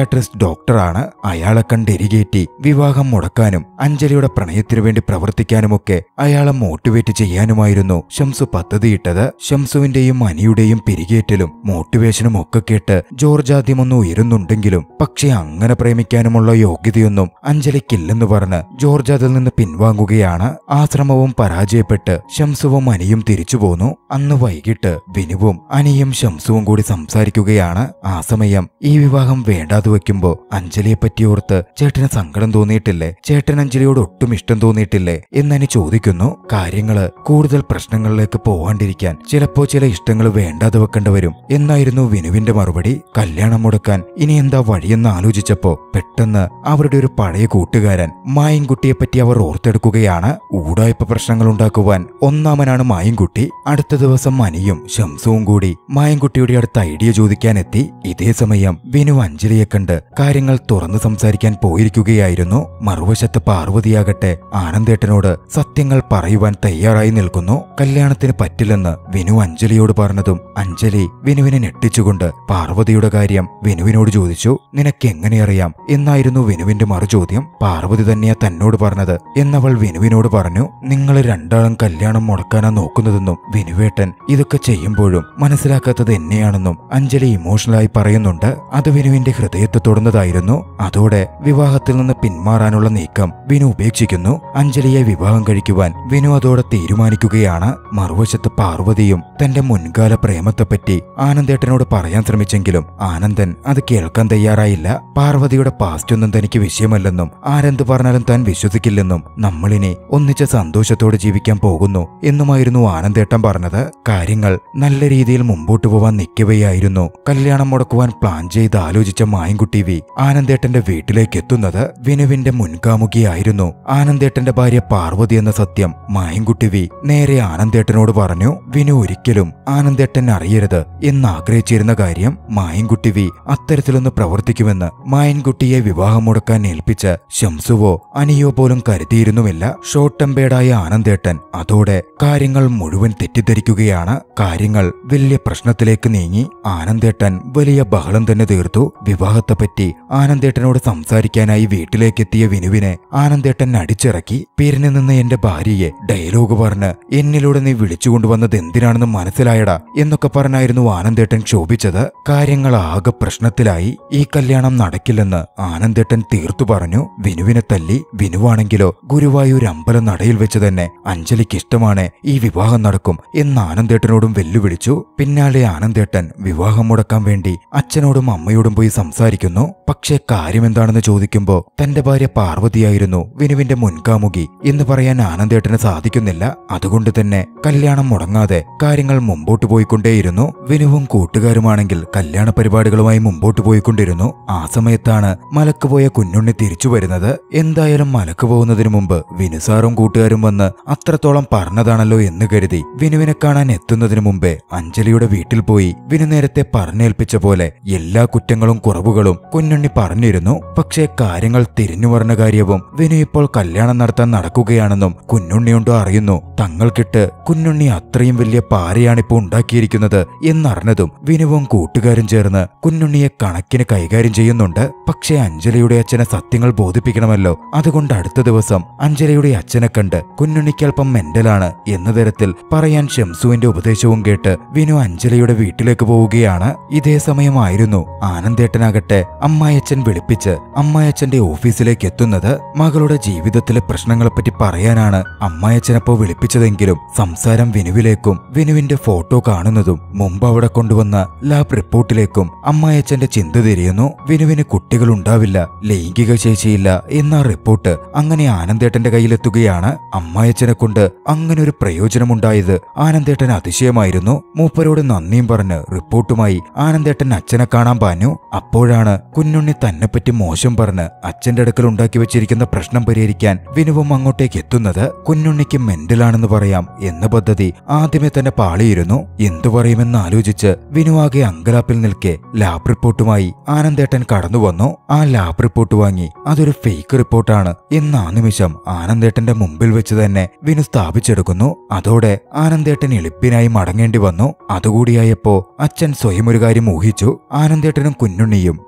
ഡോക്ടറാണ് അയാളെ കണ്ടിരികേറ്റി വിവാഹം മുടക്കാനും അഞ്ജലിയുടെ പ്രണയത്തിനു വേണ്ടി പ്രവർത്തിക്കാനുമൊക്കെ അയാളെ മോട്ടിവേറ്റ് ചെയ്യാനുമായിരുന്നു ഷംസു പദ്ധതിയിട്ടത് ഷംസുവിന്റെയും അനിയുടെയും പിരികേറ്റലും മോട്ടിവേഷനും ഒക്കെ കേട്ട് ജോർജ് ആദ്യം ഒന്ന് ഉയരുന്നുണ്ടെങ്കിലും പക്ഷെ അങ്ങനെ പ്രേമിക്കാനുമുള്ള യോഗ്യതയൊന്നും അഞ്ജലിക്കില്ലെന്ന് പറഞ്ഞ് ജോർജ് അതിൽ നിന്ന് പിൻവാങ്ങുകയാണ് ആശ്രമവും പരാജയപ്പെട്ട് ഷംസുവും അനിയും തിരിച്ചു പോന്നു അന്ന് വൈകിട്ട് വിനുവും അനിയും ഷംസുവും കൂടി സംസാരിക്കുകയാണ് ആ സമയം ഈ വിവാഹം വേണ്ടാതെ വെക്കുമ്പോ അഞ്ജലിയെ പറ്റി ഓർത്ത് ചേട്ടന് സങ്കടം തോന്നിയിട്ടില്ലേ ചേട്ടൻ അഞ്ജലിയോട് ഒട്ടും ഇഷ്ടം തോന്നിയിട്ടില്ലേ എന്നനി ചോദിക്കുന്നു കാര്യങ്ങള് കൂടുതൽ പ്രശ്നങ്ങളിലേക്ക് പോവാണ്ടിരിക്കാൻ ചിലപ്പോ ചില ഇഷ്ടങ്ങൾ വേണ്ടാതെ വെക്കേണ്ടി വരും എന്നായിരുന്നു വിനുവിന്റെ മറുപടി കല്യാണം മുടക്കാൻ ഇനി എന്താ വഴിയെന്ന് ആലോചിച്ചപ്പോ പെട്ടെന്ന് അവരുടെ ഒരു പഴയ കൂട്ടുകാരൻ മായൻകുട്ടിയെ പറ്റി അവർ ഓർത്തെടുക്കുകയാണ് ഊടായ്പ പ്രശ്നങ്ങൾ ഉണ്ടാക്കുവാൻ ഒന്നാമനാണ് മായൻകുട്ടി അടുത്ത ദിവസം അനിയും ഷംസുവും കൂടി മായൻകുട്ടിയുടെ അടുത്ത് ഐഡിയ ചോദിക്കാനെത്തി ഇതേ സമയം വിനു അഞ്ജലിയെ കണ്ട് കാര്യങ്ങൾ തുറന്നു സംസാരിക്കാൻ പോയിരിക്കുകയായിരുന്നു മറുവശത്ത് പാർവതിയാകട്ടെ ആനന്ദേട്ടനോട് സത്യങ്ങൾ പറയുവാൻ തയ്യാറായി നിൽക്കുന്നു കല്യാണത്തിന് പറ്റില്ലെന്ന് വിനു അഞ്ജലിയോട് പറഞ്ഞതും അഞ്ജലി വിനുവിനെ ഞെട്ടിച്ചുകൊണ്ട് പാർവതിയുടെ കാര്യം വിനുവിനോട് ചോദിച്ചു നിനക്ക് എങ്ങനെ അറിയാം എന്നായിരുന്നു വിനുവിന്റെ മറുചോദ്യം പാർവതി തന്നെയാ തന്നോട് പറഞ്ഞത് എന്നവൾ വിനുവിനോട് പറഞ്ഞു നിങ്ങൾ രണ്ടാളും കല്യാണം മുടക്കാനാ നോക്കുന്നതെന്നും വിനുവേട്ടൻ ഇതൊക്കെ ചെയ്യുമ്പോഴും മനസ്സിലാക്കാത്തത് എന്നെയാണെന്നും അഞ്ജലി ഇമോഷണലായി പറയുന്നുണ്ട് അത് വിനുവിന്റെ ഹൃദയത്തെ തൊടുന്നതായിരുന്നു അതോടെ വിവാഹത്തിൽ നിന്ന് പിന്മാറാനുള്ള നീക്കം വിനു ഉപേക്ഷിക്കുന്നു അഞ്ജലിയെ വിവാഹം കഴിക്കുവാൻ വിനു അതോടെ തീരുമാനിക്കുകയാണ് മറുവശത്ത് പാർവതിയും തന്റെ മുൻകാല പ്രേമത്തെപ്പറ്റി ആനന്ദേട്ടനോട് പറയാൻ ശ്രമിച്ചെങ്കിലും ആനന്ദൻ അത് കേൾക്കാൻ തയ്യാറായില്ല പാർവതിയുടെ പാസ്റ്റ് ഒന്നും തനിക്ക് വിഷയമല്ലെന്നും ആരെന്ത് പറഞ്ഞാലും താൻ വിശ്വസിക്കില്ലെന്നും നമ്മളിനി ഒന്നിച്ച സന്തോഷത്തോടെ ജീവിക്കാൻ പോകുന്നു എന്നുമായിരുന്നു ആനന്ദേട്ടൻ പറഞ്ഞത് കാര്യങ്ങൾ നല്ല രീതിയിൽ മുമ്പോട്ട് പോവാൻ നിൽക്കവെയായിരുന്നു കല്യാണം മുടക്കുവാൻ പ്ലാൻ ചെയ്ത് ആലോചിച്ച മായൻകുട്ടി വി ആനന്ദേട്ടന്റെ വീട്ടിലേക്ക് എത്തുന്നത് വിനുവിന്റെ മുൻകാമുകിയായിരുന്നു ആനന്ദേട്ടന്റെ ഭാര്യ പാർവതി എന്ന സത്യം മായൻകുട്ടി വി നേരെ ആനന്ദേട്ടനോട് പറഞ്ഞു വിനു ഒരിക്കലും ആനന്ദേട്ടൻ അറിയരുത് എന്നാഗ്രഹിച്ചിരുന്ന കാര്യം മായൻകുട്ടി വി അത്തരത്തിലൊന്ന് പ്രവർത്തിക്കുമെന്ന് മായൻകുട്ടിയെ വിവാഹം മുടക്കാൻ ഏൽപ്പിച്ച ശംസുവോ അനിയോ പോലും കരുതിയിരുന്നുമില്ല ഷോർട്ട് ടെമ്പേർഡായ ആനന്ദേട്ടൻ അതോടെ കാര്യങ്ങൾ മുഴുവൻ തെറ്റിദ്ധരിക്കുകയാണ് കാര്യങ്ങൾ വലിയ പ്രശ്നത്തിലേക്ക് നീങ്ങി ആനന്ദേട്ടൻ വലിയ ബഹളം തന്നെ തീർത്തു വിവാഹത്തെപ്പറ്റി ആനന്ദേട്ടനോട് സംസാരിക്കാനായി വീട്ടിലേക്കെത്തിയ വിനുവിനെ ആനന്ദേട്ടൻ അടിച്ചിറക്കി പിരിഞ്ഞു നിന്ന് എന്റെ ഭാര്യയെ ഡയലോഗ് പറഞ്ഞ് എന്നിലൂടെ നീ വിളിച്ചുകൊണ്ടുവന്നത് എന്തിനാണെന്ന് മനസ്സിലായടാ എന്നൊക്കെ പറഞ്ഞായിരുന്നു ആനന്ദേട്ടൻ ക്ഷോഭിച്ചത് കാര്യങ്ങൾ ആകെ പ്രശ്നത്തിലായി ഈ കല്യാണം നടക്കില്ലെന്ന് ആനന്ദേട്ടൻ തീർത്തു പറഞ്ഞു വിനുവിനെ തല്ലി വിനുവാണെങ്കിലോ ഗുരുവായൂർ അമ്പലം നടയിൽ വെച്ച് തന്നെ അഞ്ജലിക്ക് ഇഷ്ടമാണ് ഈ വിവാഹം നടക്കും എന്ന് ആനന്ദേട്ടനോടും വെല്ലുവിളിച്ചു പിന്നാലെ ആനന്ദേട്ടൻ വിവാഹം മുടക്കാൻ വേണ്ടി അച്ഛനോടും അമ്മയോടും പോയി സംസാരിക്കുന്നു പക്ഷേ കാര്യമെന്താണെന്ന് ചോദിക്കുമ്പോ തന്റെ ഭാര്യ പാർവതിയായിരുന്നു വിനുവിന്റെ മുൻകാമുകി എന്ന് പറയാൻ ആനന്ദേട്ടന് സാധിക്കുന്നില്ല അതുകൊണ്ട് തന്നെ കല്യാണം മുടങ്ങാതെ കാര്യങ്ങൾ മുമ്പോട്ട് പോയിക്കൊണ്ടേയിരുന്നു വിനുവും കൂട്ടുകാരുമാണെങ്കിൽ കല്യാണ പരിപാടികളുമായി മുമ്പോട്ട് പോയിക്കൊണ്ടിരുന്നു ആ സമയത്താണ് മലക്ക് പോയ കുഞ്ഞുണ്ണി തിരിച്ചു വരുന്നത് എന്തായാലും മലക്ക് പോകുന്നതിനു മുമ്പ് വിനുസാറും കൂട്ടുകാരും വന്ന് അത്രത്തോളം പറഞ്ഞതാണല്ലോ എന്ന് കരുതി വിനുവിനെ കാണാൻ എത്തുന്നതിനു മുമ്പേ അഞ്ജലിയുടെ വീട്ടിൽ പോയി വിനു നേരത്തെ പറഞ്ഞേൽപ്പിച്ച പോലെ എല്ലാ കുറ്റങ്ങളും കുറവുകളും കുഞ്ഞുണ്ണി പറഞ്ഞിരുന്നു പക്ഷേ കാര്യങ്ങൾ തിരിഞ്ഞു പറഞ്ഞ കാര്യവും വിനു ഇപ്പോൾ കല്യാണം നടത്താൻ നടക്കുകയാണെന്നും കുഞ്ഞുണ്ണിയുണ്ടോ അറിയുന്നു തങ്ങൾക്കിട്ട് കുഞ്ഞുണ്ണി അത്രയും വലിയ പാരയാണിപ്പോ ഉണ്ടാക്കിയിരിക്കുന്നത് എന്നറിഞ്ഞതും വിനുവും കൂട്ടുകാരും ചേർന്ന് കുഞ്ഞുണ്ണിയെ കണക്കിന് കൈകാര്യം ചെയ്യുന്നുണ്ട് പക്ഷേ അഞ്ജലിയുടെ അച്ഛനെ സത്യങ്ങൾ ബോധിപ്പിക്കണമല്ലോ അതുകൊണ്ട് അടുത്ത ദിവസം അഞ്ജലിയുടെ അച്ഛനെ കണ്ട് കുഞ്ഞുണ്ണിക്ക് അല്പം മെന്റലാണ് എന്ന തരത്തിൽ പറയാൻ ഷംസുവിന്റെ ഉപദേശവും കേട്ട് വിനു അഞ്ജലിയുടെ വീട്ടിലേക്ക് പോവുകയാണ് ഇതേ സമയമായിരുന്നു ആനന്ദേട്ടനാകട്ടെ അമ്മായച്ചൻ വിളിപ്പിച്ച് അമ്മായച്ചന്റെ ഓഫീസിലേക്ക് എത്തുന്നത് മകളുടെ ജീവിതത്തിലെ പ്രശ്നങ്ങളെപ്പറ്റി പറയാനാണ് അമ്മായച്ചനപ്പോ വിളിപ്പിച്ചതെങ്കിലും സംസാരം വിനുവിലേക്കും വിനുവിന്റെ ഫോട്ടോ കാണുന്നതും മുമ്പ് അവിടെ കൊണ്ടുവന്ന ലാബ് റിപ്പോർട്ടിലേക്കും അമ്മായച്ചന്റെ ചിന്ത തിരിയുന്നു വിനുവിന് കുട്ടികളുണ്ടാവില്ല ലൈംഗിക ശേഷിയില്ല എന്ന റിപ്പോർട്ട് അങ്ങനെ ആനന്ദേട്ടന്റെ കയ്യിലെത്തുകയാണ് അമ്മായച്ചനെ കൊണ്ട് അങ്ങനെ ഒരു പ്രയോജനമുണ്ടായത് ആനന്ദേട്ടൻ അതിശയമായിരുന്നു മൂപ്പരോട് നന്ദിയും പറഞ്ഞ് റിപ്പോർട്ടുമായി ആനന്ദേട്ടൻ അച്ഛനെ കാണാൻ പാഞ്ഞു അപ്പോഴാണ് കുഞ്ഞുണ്ണി തന്നെപ്പറ്റി മോശം പറഞ്ഞ് അച്ഛന്റെ അടുക്കൽ ഉണ്ടാക്കി വെച്ചിരിക്കുന്ന പ്രശ്നം പരിഹരിക്കാൻ വിനുവും അങ്ങോട്ടേക്ക് എത്തുന്നത് കുഞ്ഞുണ്ണിക്ക് മെന്റലാണെന്ന് പറയാം എന്ന പദ്ധതി ആദ്യമേ തന്നെ പാളിയിരുന്നു എന്തു പറയുമെന്ന് ആലോചിച്ച് വിനുവാകെ അങ്കലാപ്പിൽ നിൽക്കെ ലാബ് റിപ്പോർട്ടുമായി ആനന്ദേട്ടൻ കടന്നു വന്നു ആ ലാബ് റിപ്പോർട്ട് വാങ്ങി അതൊരു ഫേക്ക് റിപ്പോർട്ടാണ് എന്ന ആ നിമിഷം ആനന്ദേട്ടന്റെ മുമ്പിൽ വെച്ച് തന്നെ വിനു സ്ഥാപിച്ചെടുക്കുന്നു അതോടെ ആനന്ദേട്ടൻ എളിപ്പിനായി മടങ്ങേണ്ടി വന്നു അതുകൂടിയായപ്പോ അച്ഛൻ സ്വയം ഒരു കാര്യം ഊഹിച്ചു ആനന്ദേട്ടനും കുഞ്ഞുണ്ണിയും പഴയ സ്കൂൾ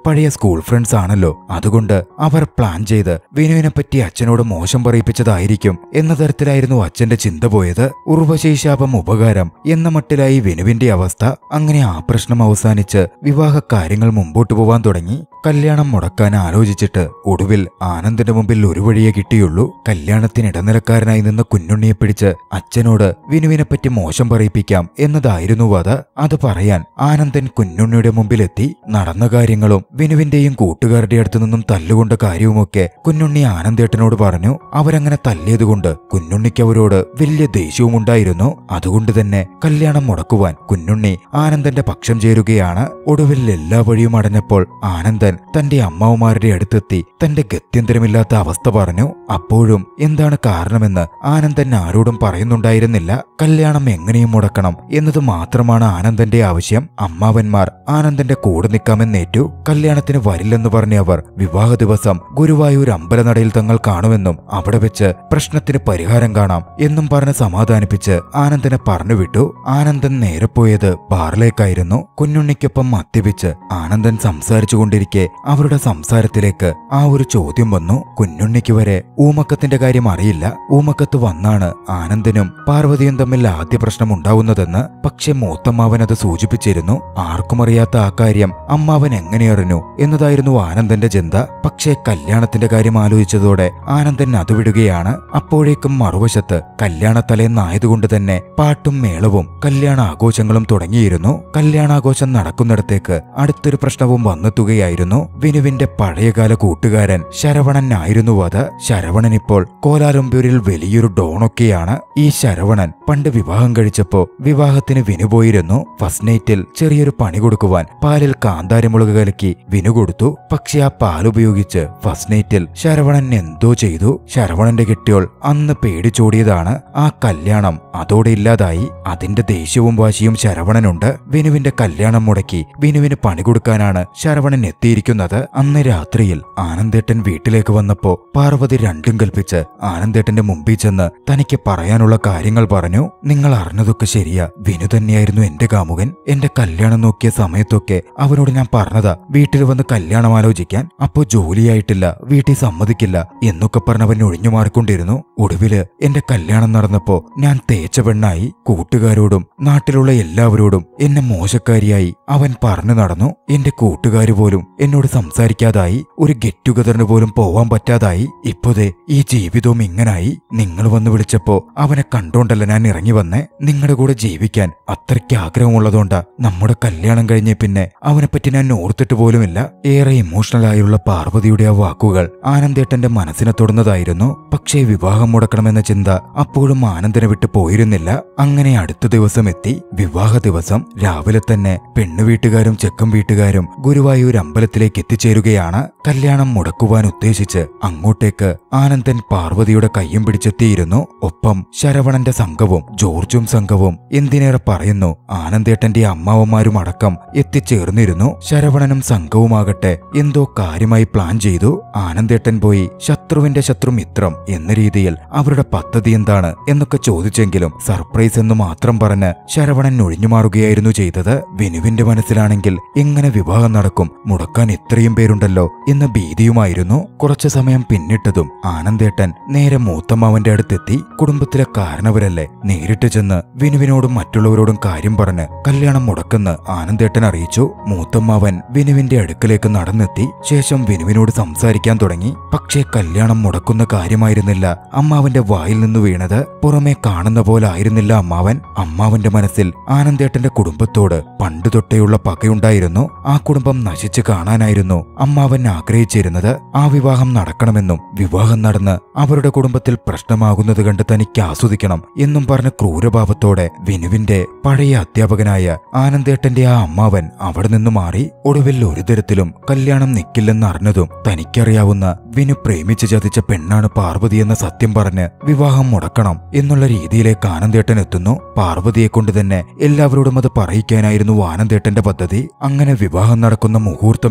സ്കൂൾ ഫ്രണ്ട്സ് ആണല്ലോ അതുകൊണ്ട് അവർ പ്ലാൻ ചെയ്ത് വിനുവിനെ പറ്റി അച്ഛനോട് മോശം പറയിപ്പിച്ചതായിരിക്കും എന്ന തരത്തിലായിരുന്നു അച്ഛന്റെ ചിന്ത പോയത് ഉർവശേഷാപം ഉപകാരം എന്ന മട്ടിലായി വിനുവിന്റെ അവസ്ഥ അങ്ങനെ ആ പ്രശ്നം അവസാനിച്ച് വിവാഹ കാര്യങ്ങൾ മുമ്പോട്ട് പോവാൻ തുടങ്ങി കല്യാണം മുടക്കാൻ ആലോചിച്ചിട്ട് ഒടുവിൽ ആനന്ദിന്റെ മുമ്പിൽ ഒരു വഴിയേ കിട്ടിയുള്ളൂ കല്യാണത്തിന് ഇടനിലക്കാരനായി നിന്ന കുഞ്ഞുണ്ണിയെ പിടിച്ച് അച്ഛനോട് വിനുവിനെ പറ്റി മോശം പറയിപ്പിക്കാം എന്നതായിരുന്നു അത് അത് പറയാൻ ആനന്ദൻ കുഞ്ഞുണ്ണിയുടെ മുമ്പിലെത്തി നടന്ന കാര്യങ്ങളും വിനുവിന്റെയും കൂട്ടുകാരുടെ അടുത്തു നിന്നും തല്ലുകൊണ്ട കാര്യവുമൊക്കെ കുഞ്ഞുണ്ണി ആനന്ദേട്ടനോട് പറഞ്ഞു അവരങ്ങനെ തല്ലിയതുകൊണ്ട് കുഞ്ഞുണ്ണിക്ക് അവരോട് വലിയ ദേഷ്യവും ഉണ്ടായിരുന്നു അതുകൊണ്ട് തന്നെ കല്യാണം മുടക്കുവാൻ കുഞ്ഞുണ്ണി ആനന്ദന്റെ പക്ഷം ചേരുകയാണ് ഒടുവിൽ എല്ലാ വഴിയും അടഞ്ഞപ്പോൾ ആനന്ദൻ തന്റെ അമ്മാവന്മാരുടെ അടുത്തെത്തി തന്റെ ഗത്യന്തരമില്ലാത്ത അവസ്ഥ പറഞ്ഞു അപ്പോഴും എന്താണ് കാരണമെന്ന് ആനന്ദൻ ആരോടും പറയുന്നുണ്ടായിരുന്നില്ല കല്യാണം എങ്ങനെയും മുടക്കണം എന്നത് മാത്രമാണ് ആനന്ദന്റെ ആവശ്യം അമ്മാവന്മാർ ആനന്ദന്റെ കൂടെ നിൽക്കാമെന്നേറ്റു കല്യാണത്തിന് വരില്ലെന്ന് പറഞ്ഞ അവർ വിവാഹ ദിവസം ഗുരുവായൂർ അമ്പലനടയിൽ തങ്ങൾ കാണുമെന്നും അവിടെ വെച്ച് പ്രശ്നത്തിന് പരിഹാരം കാണാം എന്നും പറഞ്ഞ് സമാധാനിപ്പിച്ച് ആനന്ദനെ പറഞ്ഞുവിട്ടു ആനന്ദൻ നേരെ പോയത് ബാറിലേക്കായിരുന്നു കുഞ്ഞുണ്ണിക്കൊപ്പം മദ്യപിച്ച് ആനന്ദൻ സംസാരിച്ചുകൊണ്ടിരിക്കെ അവരുടെ സംസാരത്തിലേക്ക് ആ ഒരു ചോദ്യം വന്നു കുഞ്ഞുണ്ണിക്ക് വരെ ഊമക്കത്തിന്റെ കാര്യം അറിയില്ല ഊമക്കത്ത് വന്നാണ് ആനന്ദനും പാർവതിയും തമ്മിൽ ആദ്യ പ്രശ്നം ഉണ്ടാവുന്നതെന്ന് പക്ഷെ മൂത്തമ്മാവൻ അത് സൂചിപ്പിച്ചിരുന്നു ആർക്കും അറിയാത്ത ആ കാര്യം അമ്മാവൻ എങ്ങനെ അറിഞ്ഞു എന്നതായിരുന്നു ആനന്ദന്റെ ചിന്ത പക്ഷേ കല്യാണത്തിന്റെ കാര്യം ആലോചിച്ചതോടെ ആനന്ദൻ അത് വിടുകയാണ് അപ്പോഴേക്കും മറുവശത്ത് കല്യാണത്തലേന്നായതുകൊണ്ട് തന്നെ പാട്ടും മേളവും കല്യാണ ആഘോഷങ്ങളും തുടങ്ങിയിരുന്നു കല്യാണാഘോഷം നടക്കുന്നിടത്തേക്ക് അടുത്തൊരു പ്രശ്നവും വന്നെത്തുകയായിരുന്നു വിനുവിന്റെ പഴയകാല കൂട്ടുകാരൻ ശരവണൻ ആയിരുന്നു അത് ശരവണൻ ഇപ്പോൾ കോലാലംപൂരിൽ വലിയൊരു ഡോണൊക്കെയാണ് ഈ ശരവണൻ പണ്ട് വിവാഹം കഴിച്ചപ്പോ വിവാഹത്തിന് വിനു പോയിരുന്നു ഫസ്റ്റ് നൈറ്റിൽ ചെറിയൊരു പണി കൊടുക്കുവാൻ പാലിൽ കാന്താരിമുളക് കലക്കി വിനു കൊടുത്തു പക്ഷെ ആ പാൽ ഉപയോഗിച്ച് ഫസ്റ്റ് നൈറ്റിൽ ശരവണൻ എന്തോ ചെയ്തു ശരവണന്റെ കെട്ടിയോൾ അന്ന് പേടിച്ചോടിയതാണ് ആ കല്യാണം അതോടെ ഇല്ലാതായി അതിന്റെ ദേഷ്യവും വാശിയും ശരവണനുണ്ട് വിനുവിന്റെ കല്യാണം മുടക്കി വിനുവിന് പണി കൊടുക്കാനാണ് ശരവണൻ എത്തിയിരിക്കുന്നത് അന്ന് രാത്രിയിൽ ആനന്ദേട്ടൻ വീട്ടിലേക്ക് വന്നപ്പോ പാർവതി രണ്ടും കൽപ്പിച്ച് ആനന്ദേട്ടന്റെ മുമ്പിൽ ചെന്ന് തനിക്ക് പറയാനുള്ള കാര്യങ്ങൾ പറഞ്ഞു നിങ്ങൾ അറിഞ്ഞതൊക്കെ ശരിയാ വിനു തന്നെയായിരുന്നു എന്റെ കാമുകൻ എന്റെ കല്യാണം നോക്കിയ സമയത്തൊക്കെ അവനോട് ഞാൻ പറഞ്ഞതാ വീട്ടിൽ വന്ന് കല്യാണം ആലോചിക്കാൻ അപ്പോ ജോലിയായിട്ടില്ല വീട്ടിൽ സമ്മതിക്കില്ല എന്നൊക്കെ പറഞ്ഞവൻ ഒഴിഞ്ഞു മാറിക്കൊണ്ടിരുന്നു ഒടുവില് എന്റെ കല്യാണം നടന്നപ്പോ ഞാൻ തേച്ച പെണ്ണായി കൂട്ടുകാരോടും നാട്ടിലുള്ള എല്ലാവരോടും എന്നെ മോശക്കാരിയായി അവൻ പറഞ്ഞു നടന്നു എന്റെ കൂട്ടുകാര് പോലും എന്നോട് സംസാരിക്കാതായി ഒരു ഗെറ്റ് ടുഗദറിന് പോലും പോവാൻ പറ്റാതായി ഇപ്പോതേ ഈ ജീവിതവും ഇങ്ങനായി നിങ്ങൾ വന്ന് വിളിച്ചപ്പോ അവനെ കണ്ടോണ്ടല്ല ഞാൻ ഇറങ്ങി വന്നേ നിങ്ങളുടെ കൂടെ ജീവിക്കാൻ അത്രയ്ക്ക് ആഗ്രഹമുള്ളതുകൊണ്ടാ നമ്മുടെ കല്യാണം കഴിഞ്ഞ പിന്നെ അവനെപ്പറ്റി ഞാൻ ഓർത്തിട്ട് പോലുമില്ല ഏറെ ഇമോഷണൽ ആയുള്ള പാർവതിയുടെ ആ വാക്കുകൾ ആനന്ദേട്ടന്റെ മനസ്സിനെ തൊടുന്നതായിരുന്നു പക്ഷേ വിവാഹം മുടക്കണമെന്ന ചിന്ത അപ്പോഴും ആനന്ദനെ വിട്ടു പോയിരുന്നില്ല അങ്ങനെ അടുത്ത ദിവസം എത്തി വിവാഹ ദിവസം രാവിലെ തന്നെ പെണ്ണു വീട്ടുകാരും ചെക്കൻ വീട്ടുകാരും ഗുരുവായൂർ അമ്പലത്തിലേക്ക് എത്തിച്ചേരുകയാണ് കല്യാണം മുടക്കുവാൻ ഉദ്ദേശിച്ച് അങ്ങോട്ടേക്ക് ആനന്ദൻ പാർവതിയുടെ കയ്യും പിടിച്ചെത്തിയിരുന്നു ഒപ്പം ശരവണന്റെ സംഘവും ജോർജും സംഘവും എന്തിനേറെ പറയുന്നു ആനന്ദേട്ടന്റെ അമ്മാവന്മാരും അടക്കം എത്തിച്ചേർന്നിരുന്നു ശരവണനും സംഘവുമാകട്ടെ എന്തോ കാര്യമായി പ്ലാൻ ചെയ്തു ആനന്ദേട്ടൻ പോയി ശത്രുവിന്റെ ശത്രു മിത്രം എന്ന രീതിയിൽ അവരുടെ പദ്ധതി എന്താണ് എന്നൊക്കെ ചോദിച്ചെങ്കിലും സർപ്രൈസ് എന്ന് മാത്രം പറഞ്ഞ് ശരവണൻ ഒഴിഞ്ഞുമാറുകയായിരുന്നു ചെയ്തത് വിനുവിന്റെ മനസ്സിലാണെങ്കിൽ എങ്ങനെ വിവാഹം നടക്കും മുടക്കാൻ ഇത്രയും പേരുണ്ടല്ലോ എന്ന ഭീതിയുമായിരുന്നു കുറച്ചു സമയം പിന്നിട്ടതും ആനന്ദേട്ടൻ നേരെ മൂത്തമ്മാവന്റെ അടുത്തെത്തി കുടുംബത്തിലെ കാരണവരല്ലേ നേരിട്ട് ചെന്ന് വിനുവിനോടും മറ്റുള്ളവരോടും കാര്യം പറഞ്ഞ് കല്യാണം മുടക്കെന്ന് ആനന്ദേട്ടൻ അറിയിച്ചു മൂത്തമ്മാവൻ വിനുവിന്റെ അടുക്കലേക്ക് നടന്നെത്തി ശേഷം വിനുവിനോട് സംസാരിക്കാൻ തുടങ്ങി പക്ഷേ കല്യാണം മുടക്കുന്ന കാര്യമായിരുന്നില്ല അമ്മാവന്റെ വായിൽ നിന്ന് വീണത് പുറമേ കാണുന്ന പോലെ ആയിരുന്നില്ല അമ്മാവൻ അമ്മാവന്റെ മനസ്സിൽ ആനന്ദേട്ടന്റെ കുടുംബത്തോട് പണ്ടു തൊട്ടേയുള്ള പകയുണ്ടായിരുന്നു ആ കുടുംബം നശിച്ചു കാണാനായിരുന്നു അമ്മാവൻ ആഗ്രഹിച്ചിരുന്നത് ആ വിവാഹം നടക്കണമെന്നും വിവാഹം നടന്ന് അവരുടെ കുടുംബത്തിൽ പ്രശ്നമാകുന്നത് കണ്ട് തനിക്ക് ആസ്വദിക്കണം എന്നും പറഞ്ഞ ക്രൂരഭാവത്തോടെ വിനുവിന്റെ പഴയ അധ്യാപകനായ ആനന്ദേട്ടന്റെ ആ അമ്മാവൻ അവിടെ നിന്ന് മാറി ഒടുവിൽ ഒരു തരത്തിലും കല്യാണം നിൽക്കില്ലെന്ന് അറിഞ്ഞതും തനിക്കറിയാവുന്ന വിനു പ്രേമിച്ച് ചതിച്ച പെണ്ണാണ് പാർവതി എന്ന സത്യം പറഞ്ഞ് വിവാഹം മുടക്കണം എന്നുള്ള രീതിയിലേക്ക് ആനന്ദേട്ടൻ എത്തുന്നു പാർവതിയെ കൊണ്ട് തന്നെ എല്ലാവരോടും അത് പറയിക്കാനായിരുന്നു ആനന്ദേട്ടന്റെ പദ്ധതി അങ്ങനെ വിവാഹം നടക്കുന്ന മുഹൂർത്തം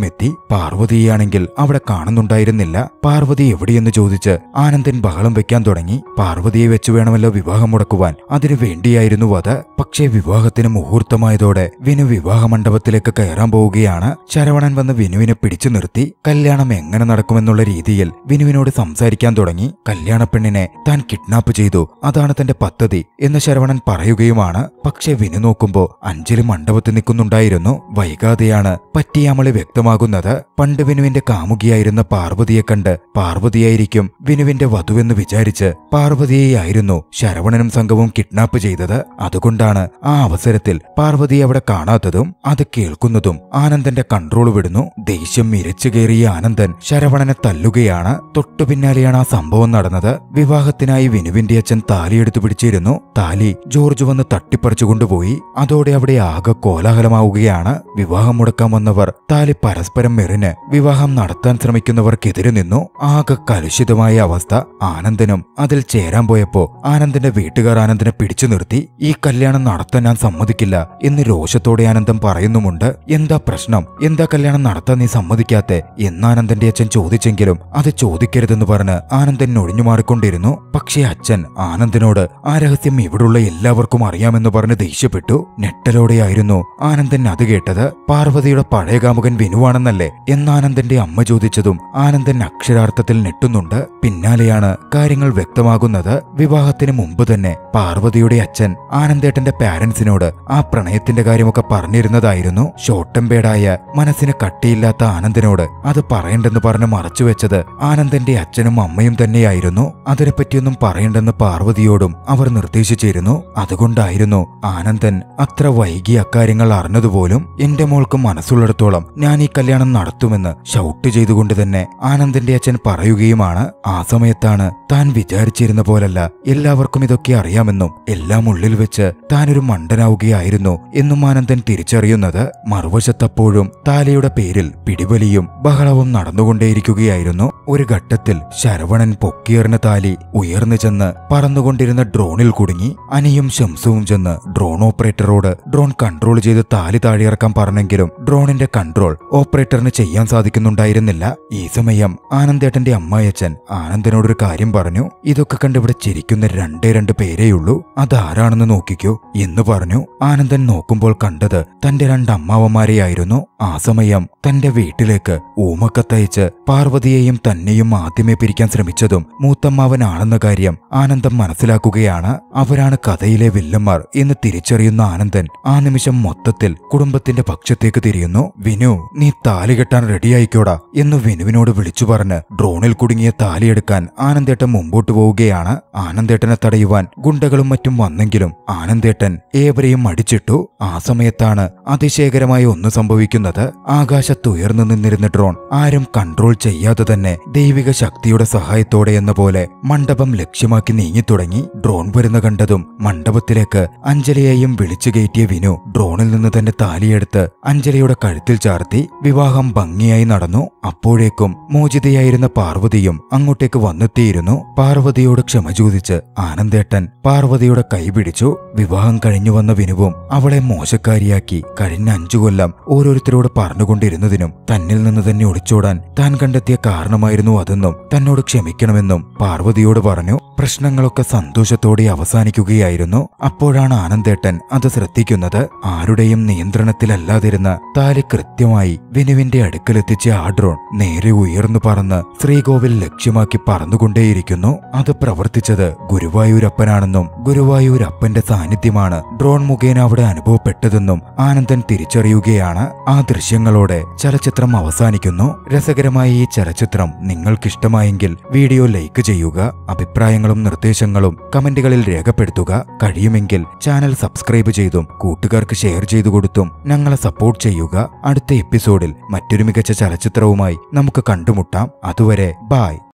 എത്തി പാർവതിയാണെങ്കിൽ അവിടെ കാണുന്നുണ്ടായിരുന്നില്ല പാർവതി എവിടെയെന്ന് ചോദിച്ച് ആനന്ദൻ ബഹളം വെക്കാൻ തുടങ്ങി പാർവതിയെ വെച്ച് വേണമല്ലോ വിവാഹം മുടക്കുവാൻ അതിനു വേണ്ടിയായിരുന്നു അത് പക്ഷേ വിവാഹത്തിന് മുഹൂർത്തമായതോടെ വിനു വിവാഹ മണ്ഡപത്തിലേക്ക് കയറാൻ പോവുകയാണ് ശരവണൻ വന്ന് വിനുവിനെ പിടിച്ചു നിർത്തി കല്യാണം എങ്ങനെ നടക്കുമെന്നുള്ള രീതിയിൽ വിനുവിനോട് സംസാരിക്കാൻ തുടങ്ങി കല്യാണ പെണ്ണിനെ താൻ കിഡ്നാപ്പ് ചെയ്തു അതാണ് തന്റെ പദ്ധതി എന്ന് ശരവണൻ പറയുകയുമാണ് പക്ഷെ വിനു നോക്കുമ്പോ അഞ്ജലി മണ്ഡപത്തിൽ നിൽക്കുന്നുണ്ടായിരുന്നു വൈകാതെയാണ് പറ്റിയാമളി വ്യക്തമാകുന്നത് പണ്ട് വിനുവിന്റെ കാമുകിയായിരുന്ന പാർവതിയെ കണ്ട് പാർവതിയായിരിക്കും വിനുവിന്റെ വധുവെന്ന് വിചാരിച്ച് പാർവതിയെയായിരുന്നു ശരവണനും സംഘവും കിഡ്നാപ്പ് ചെയ്തത് അതുകൊണ്ടാണ് ആ അവസരത്തിൽ പാർവതി അവിടെ കാണാത്തതും അത് കേൾക്കുന്നതും ആനന്ദന്റെ കൺട്രോൾ വിടുന്നു ദേഷ്യം ഇരച്ചു കയറിയ ആനന്ദൻ ശരവണനെ തല്ലുകയാണ് തൊട്ടു പിന്നാലെയാണ് ആ സംഭവം നടന്നത് വിവാഹത്തിനായി വിനുവിന്റെ അച്ഛൻ താലിയെടുത്തു പിടിച്ചിരുന്നു താലി ജോർജ് വന്ന് തട്ടിപ്പറിച്ചു കൊണ്ടുപോയി അതോടെ അവിടെ ആകെ കോലാഹലമാവുകയാണ് വിവാഹം മുടക്കാൻ വന്നവർ താലി പരസ്പരം മെറിന് വിവാഹം നടത്താൻ ശ്രമിക്കുന്നവർക്കെതിരെ നിന്നു ആകെ കലുഷിതമായ അവസ്ഥ ആനന്ദനും അതിൽ ചേരാൻ പോയപ്പോ ആനന്ദന്റെ വീട്ടുകാർ ആനന്ദനെ പിടിച്ചു നിർത്തി ഈ കല്യാണം നടത്താൻ ഞാൻ സമ്മതിക്കില്ല എന്ന് രോഷത്തോടെ ആനന്ദം പറയുന്നുമുണ്ട് എന്താ പ്രശ്നം എന്താ കല്യാണം നടത്താൻ നീ സമ്മതിക്കാത്തെ എന്ന് ആനന്ദന്റെ അച്ഛൻ ചോദിച്ചെങ്കിലും അത് ചോദിക്കരുതെന്ന് പറഞ്ഞ് ആനന്ദൻ ഒഴിഞ്ഞു മാറിക്കൊണ്ടിരുന്നു പക്ഷേ അച്ഛൻ ആനന്ദനോട് ആ രഹസ്യം ഇവിടുള്ള എല്ലാവർക്കും അറിയാമെന്ന് പറഞ്ഞ് ദേഷ്യപ്പെട്ടു ഞെട്ടലോടെയായിരുന്നു ആനന്ദൻ അത് കേട്ടത് പാർവതിയുടെ പഴയ കാമുകൻ വിനുവാണെന്നല്ലേ എന്ന് ആനന്ദന്റെ അമ്മ ചോദിച്ചതും ആനന്ദൻ അക്ഷരാർത്ഥത്തിൽ ഞെട്ടുന്നുണ്ട് പിന്നാലെയാണ് കാര്യങ്ങൾ വ്യക്തമാകുന്നത് വിവാഹത്തിന് മുമ്പ് തന്നെ പാർവതിയുടെ അച്ഛൻ ആനന്ദേട്ടന്റെ പാരന്റ്സിനോട് ആ പ്രണയത്തിന്റെ കാര്യമൊക്കെ പറഞ്ഞിരുന്നതായിരുന്നു ഷോട്ടംപേടായ മനസ്സിന് കട്ടിയില്ലാത്ത ആനന്ദനോട് അത് പറയണ്ടെന്ന് പറഞ്ഞ് മറച്ചുവെച്ചത് ആനന്ദന്റെ അച്ഛനും അമ്മയും തന്നെയായിരുന്നു അതിനെപ്പറ്റിയൊന്നും പറയണ്ടെന്ന് പാർവതിയോടും അവർ നിർദ്ദേശിച്ചിരുന്നു അതുകൊണ്ടായിരുന്നു ആനന്ദൻ അത്ര വൈകി അക്കാര്യങ്ങൾ അറിഞ്ഞതുപോലും എന്റെ മോൾക്ക് മനസ്സുള്ളിടത്തോളം ഞാൻ ഈ കല്യാണം നടത്തുമെന്ന് ഷൗട്ട് ചെയ്തുകൊണ്ട് തന്നെ ആനന്ദന്റെ അച്ഛൻ പറയുകയുമാണ് ആ സമയത്താണ് താൻ വിചാരിച്ചിരുന്ന പോലല്ല എല്ലാവർക്കും ഇതൊക്കെ അറിയാമെന്നും എല്ലാം ഉള്ളിൽ വെച്ച് താനൊരു മണ്ടനാവുകയായിരുന്നു എന്നും ആനന്ദൻ തിരിച്ചറിയുന്നത് മറുവശത്തപ്പോഴും താലയുടെ പേരിൽ പിടിവലിയും ബഹളവും നടന്നുകൊണ്ടേയിരിക്കുകയായിരുന്നു ഒരു ഘട്ടത്തിൽ ശരവണൻ പൊക്കിയെറിഞ്ഞ താലി ഉയർന്നു ചെന്ന് പറന്നുകൊണ്ടിരുന്ന ഡ്രോണിൽ കുടുങ്ങി അനിയും ശംസുവും ചെന്ന് ഡ്രോൺ ഓപ്പറേറ്ററോട് ഡ്രോൺ കൺട്രോൾ ചെയ്ത് താലി താഴെയിറക്കാൻ പറഞ്ഞെങ്കിലും ഡ്രോണിന്റെ കൺട്രോൾ ഓപ്പറേറ്ററിന് ചെയ്യാൻ സാധിക്കുന്നുണ്ടായിരുന്നില്ല ഈ സമയം ആനന്ദേട്ടന്റെ അമ്മായച്ചൻ ആനന്ദനോടൊരു കാര്യം പറഞ്ഞു ഇതൊക്കെ കണ്ട് ഇവിടെ ചിരിക്കുന്ന രണ്ടേ രണ്ട് പേരേയുള്ളൂ അതാരാണെന്ന് നോക്കിക്കോ എന്ന് പറഞ്ഞു ആനന്ദൻ നോക്കുമ്പോൾ കണ്ടത് തന്റെ രണ്ട് അമ്മാവന്മാരെയായിരുന്നു ആ സമയം തന്റെ വീട്ടിലേക്ക് ഊമക്കത്തയച്ച് പാർവതിയെയും തന്നെയും ആദ്യമേ പിരിക്കാൻ ശ്രമിച്ചതും മൂത്തമ്മാവനാണെന്ന കാര്യം ആനന്ദം മനസ്സിലാക്കുകയാണ് അവരാണ് കഥയിലെ വില്ലന്മാർ എന്ന് തിരിച്ചറിയുന്ന ആനന്ദൻ ആ നിമിഷം മൊത്തത്തിൽ കുടുംബത്തിന്റെ പക്ഷത്തേക്ക് തിരിയുന്നു വിനു നീ താലി കെട്ടാൻ റെഡിയായിക്കോടാ എന്ന് വിനുവിനോട് വിളിച്ചു പറഞ്ഞ് ഡ്രോണിൽ കുടുങ്ങിയ താലിയെടുക്കാൻ ആനന്ദേട്ടൻ മുമ്പോട്ട് പോവുകയാണ് ആനന്ദേട്ടനെ തടയുവാൻ ഗുണ്ടകളും മറ്റും വന്നെങ്കിലും ആനന്ദേട്ടൻ ഏവരെയും അടിച്ചിട്ടു ആ സമയത്താണ് അതിശയകരമായ ഒന്ന് സംഭവിക്കുന്നത് ആകാശത്തുയർന്നു നിന്നിരുന്ന ഡ്രോൺ ആരും കൺട്രോൾ ചെയ്യാതെ തന്നെ ദൈവിക ശക്തിയുടെ സഹായത്തോടെ എന്ന പോലെ മണ്ഡപം ലക്ഷ്യമാക്കി നീങ്ങിത്തുടങ്ങി ഡ്രോൺ വരുന്ന കണ്ടതും മണ്ഡപത്തിലേക്ക് അഞ്ജലിയെയും വിളിച്ചു കയറ്റിയ വിനു ഡ്രോണിൽ നിന്ന് തന്റെ താലിയെടുത്ത് അഞ്ജലിയുടെ കഴുത്തിൽ ചാർത്തി വിവാഹം ഭംഗിയായി നടന്നു അപ്പോഴേക്കും മോചിതയായിരുന്ന പാർവതിയും അങ്ങോട്ടേക്ക് വന്നെത്തിയിരുന്നു പാർവതിയോട് ക്ഷമ ചോദിച്ച് ആനന്ദേട്ടൻ പാർവതിയുടെ കൈ പിടിച്ചു വിവാഹം കഴിഞ്ഞു വന്ന വിനുവും അവളെ മോശക്കാരിയാക്കി കഴിഞ്ഞ അഞ്ചു കൊല്ലം ഓരോരുത്തരോട് പറഞ്ഞുകൊണ്ടിരുന്നതിനും തന്നിൽ നിന്ന് തന്നെ ഒളിച്ചോടാൻ താൻ കണ്ടെത്തിയ കാരണമായിരുന്നു അതെന്നും തന്നോട് ക്ഷമിക്കണമെന്നും പാർവതിയോട് പറഞ്ഞു പ്രശ്നങ്ങളൊക്കെ സന്തോഷത്തോടെ അവസാനിക്കുകയായിരുന്നു അപ്പോഴാണ് ആനന്ദേട്ടൻ അത് ശ്രദ്ധിക്കുന്നത് ആരുടെയും നിയന്ത്രണത്തിലല്ലാതിരുന്ന താലി കൃത്യമായി വിനുവിന്റെ അടുക്കലെത്തിച്ച ആ ഡ്രോൺ നേരെ ഉയർന്നു പറന്ന് ശ്രീകോവിൽ ലക്ഷ്യമാക്കി പറന്നുകൊണ്ടേയിരിക്കുന്നു അത് പ്രവർത്തിച്ചത് ഗുരുവായൂരപ്പനാണെന്നും ഗുരുവായൂരപ്പന്റെ സാന്നിധ്യമാണ് ഡ്രോൺ മുഖേന അവിടെ അനുഭവപ്പെട്ടതെന്നും ആനന്ദൻ തിരിച്ചറിയുകയാണ് ആ ദൃശ്യങ്ങളോടെ ചലച്ചിത്രം അവസാനിക്കുന്നു രസകരമായ ഈ ചലച്ചിത്രം നിങ്ങൾക്കിഷ്ടമായെങ്കിൽ വീഡിയോ ലൈക്ക് ചെയ്യുക അഭിപ്രായങ്ങളും നിർദ്ദേശങ്ങളും കമന്റുകളിൽ രേഖപ്പെടുത്തുക കഴിയുമെങ്കിൽ ചാനൽ സബ്സ്ക്രൈബ് ചെയ്തും കൂട്ടുകാർക്ക് ഷെയർ ചെയ്തു കൊടുത്തും ഞങ്ങളെ സപ്പോർട്ട് ചെയ്യുക അടുത്ത എപ്പിസോഡിൽ മറ്റൊരു മികച്ച ചലച്ചിത്രവുമായി നമുക്ക് കണ്ടുമുട്ടാം അതുവരെ ബായ്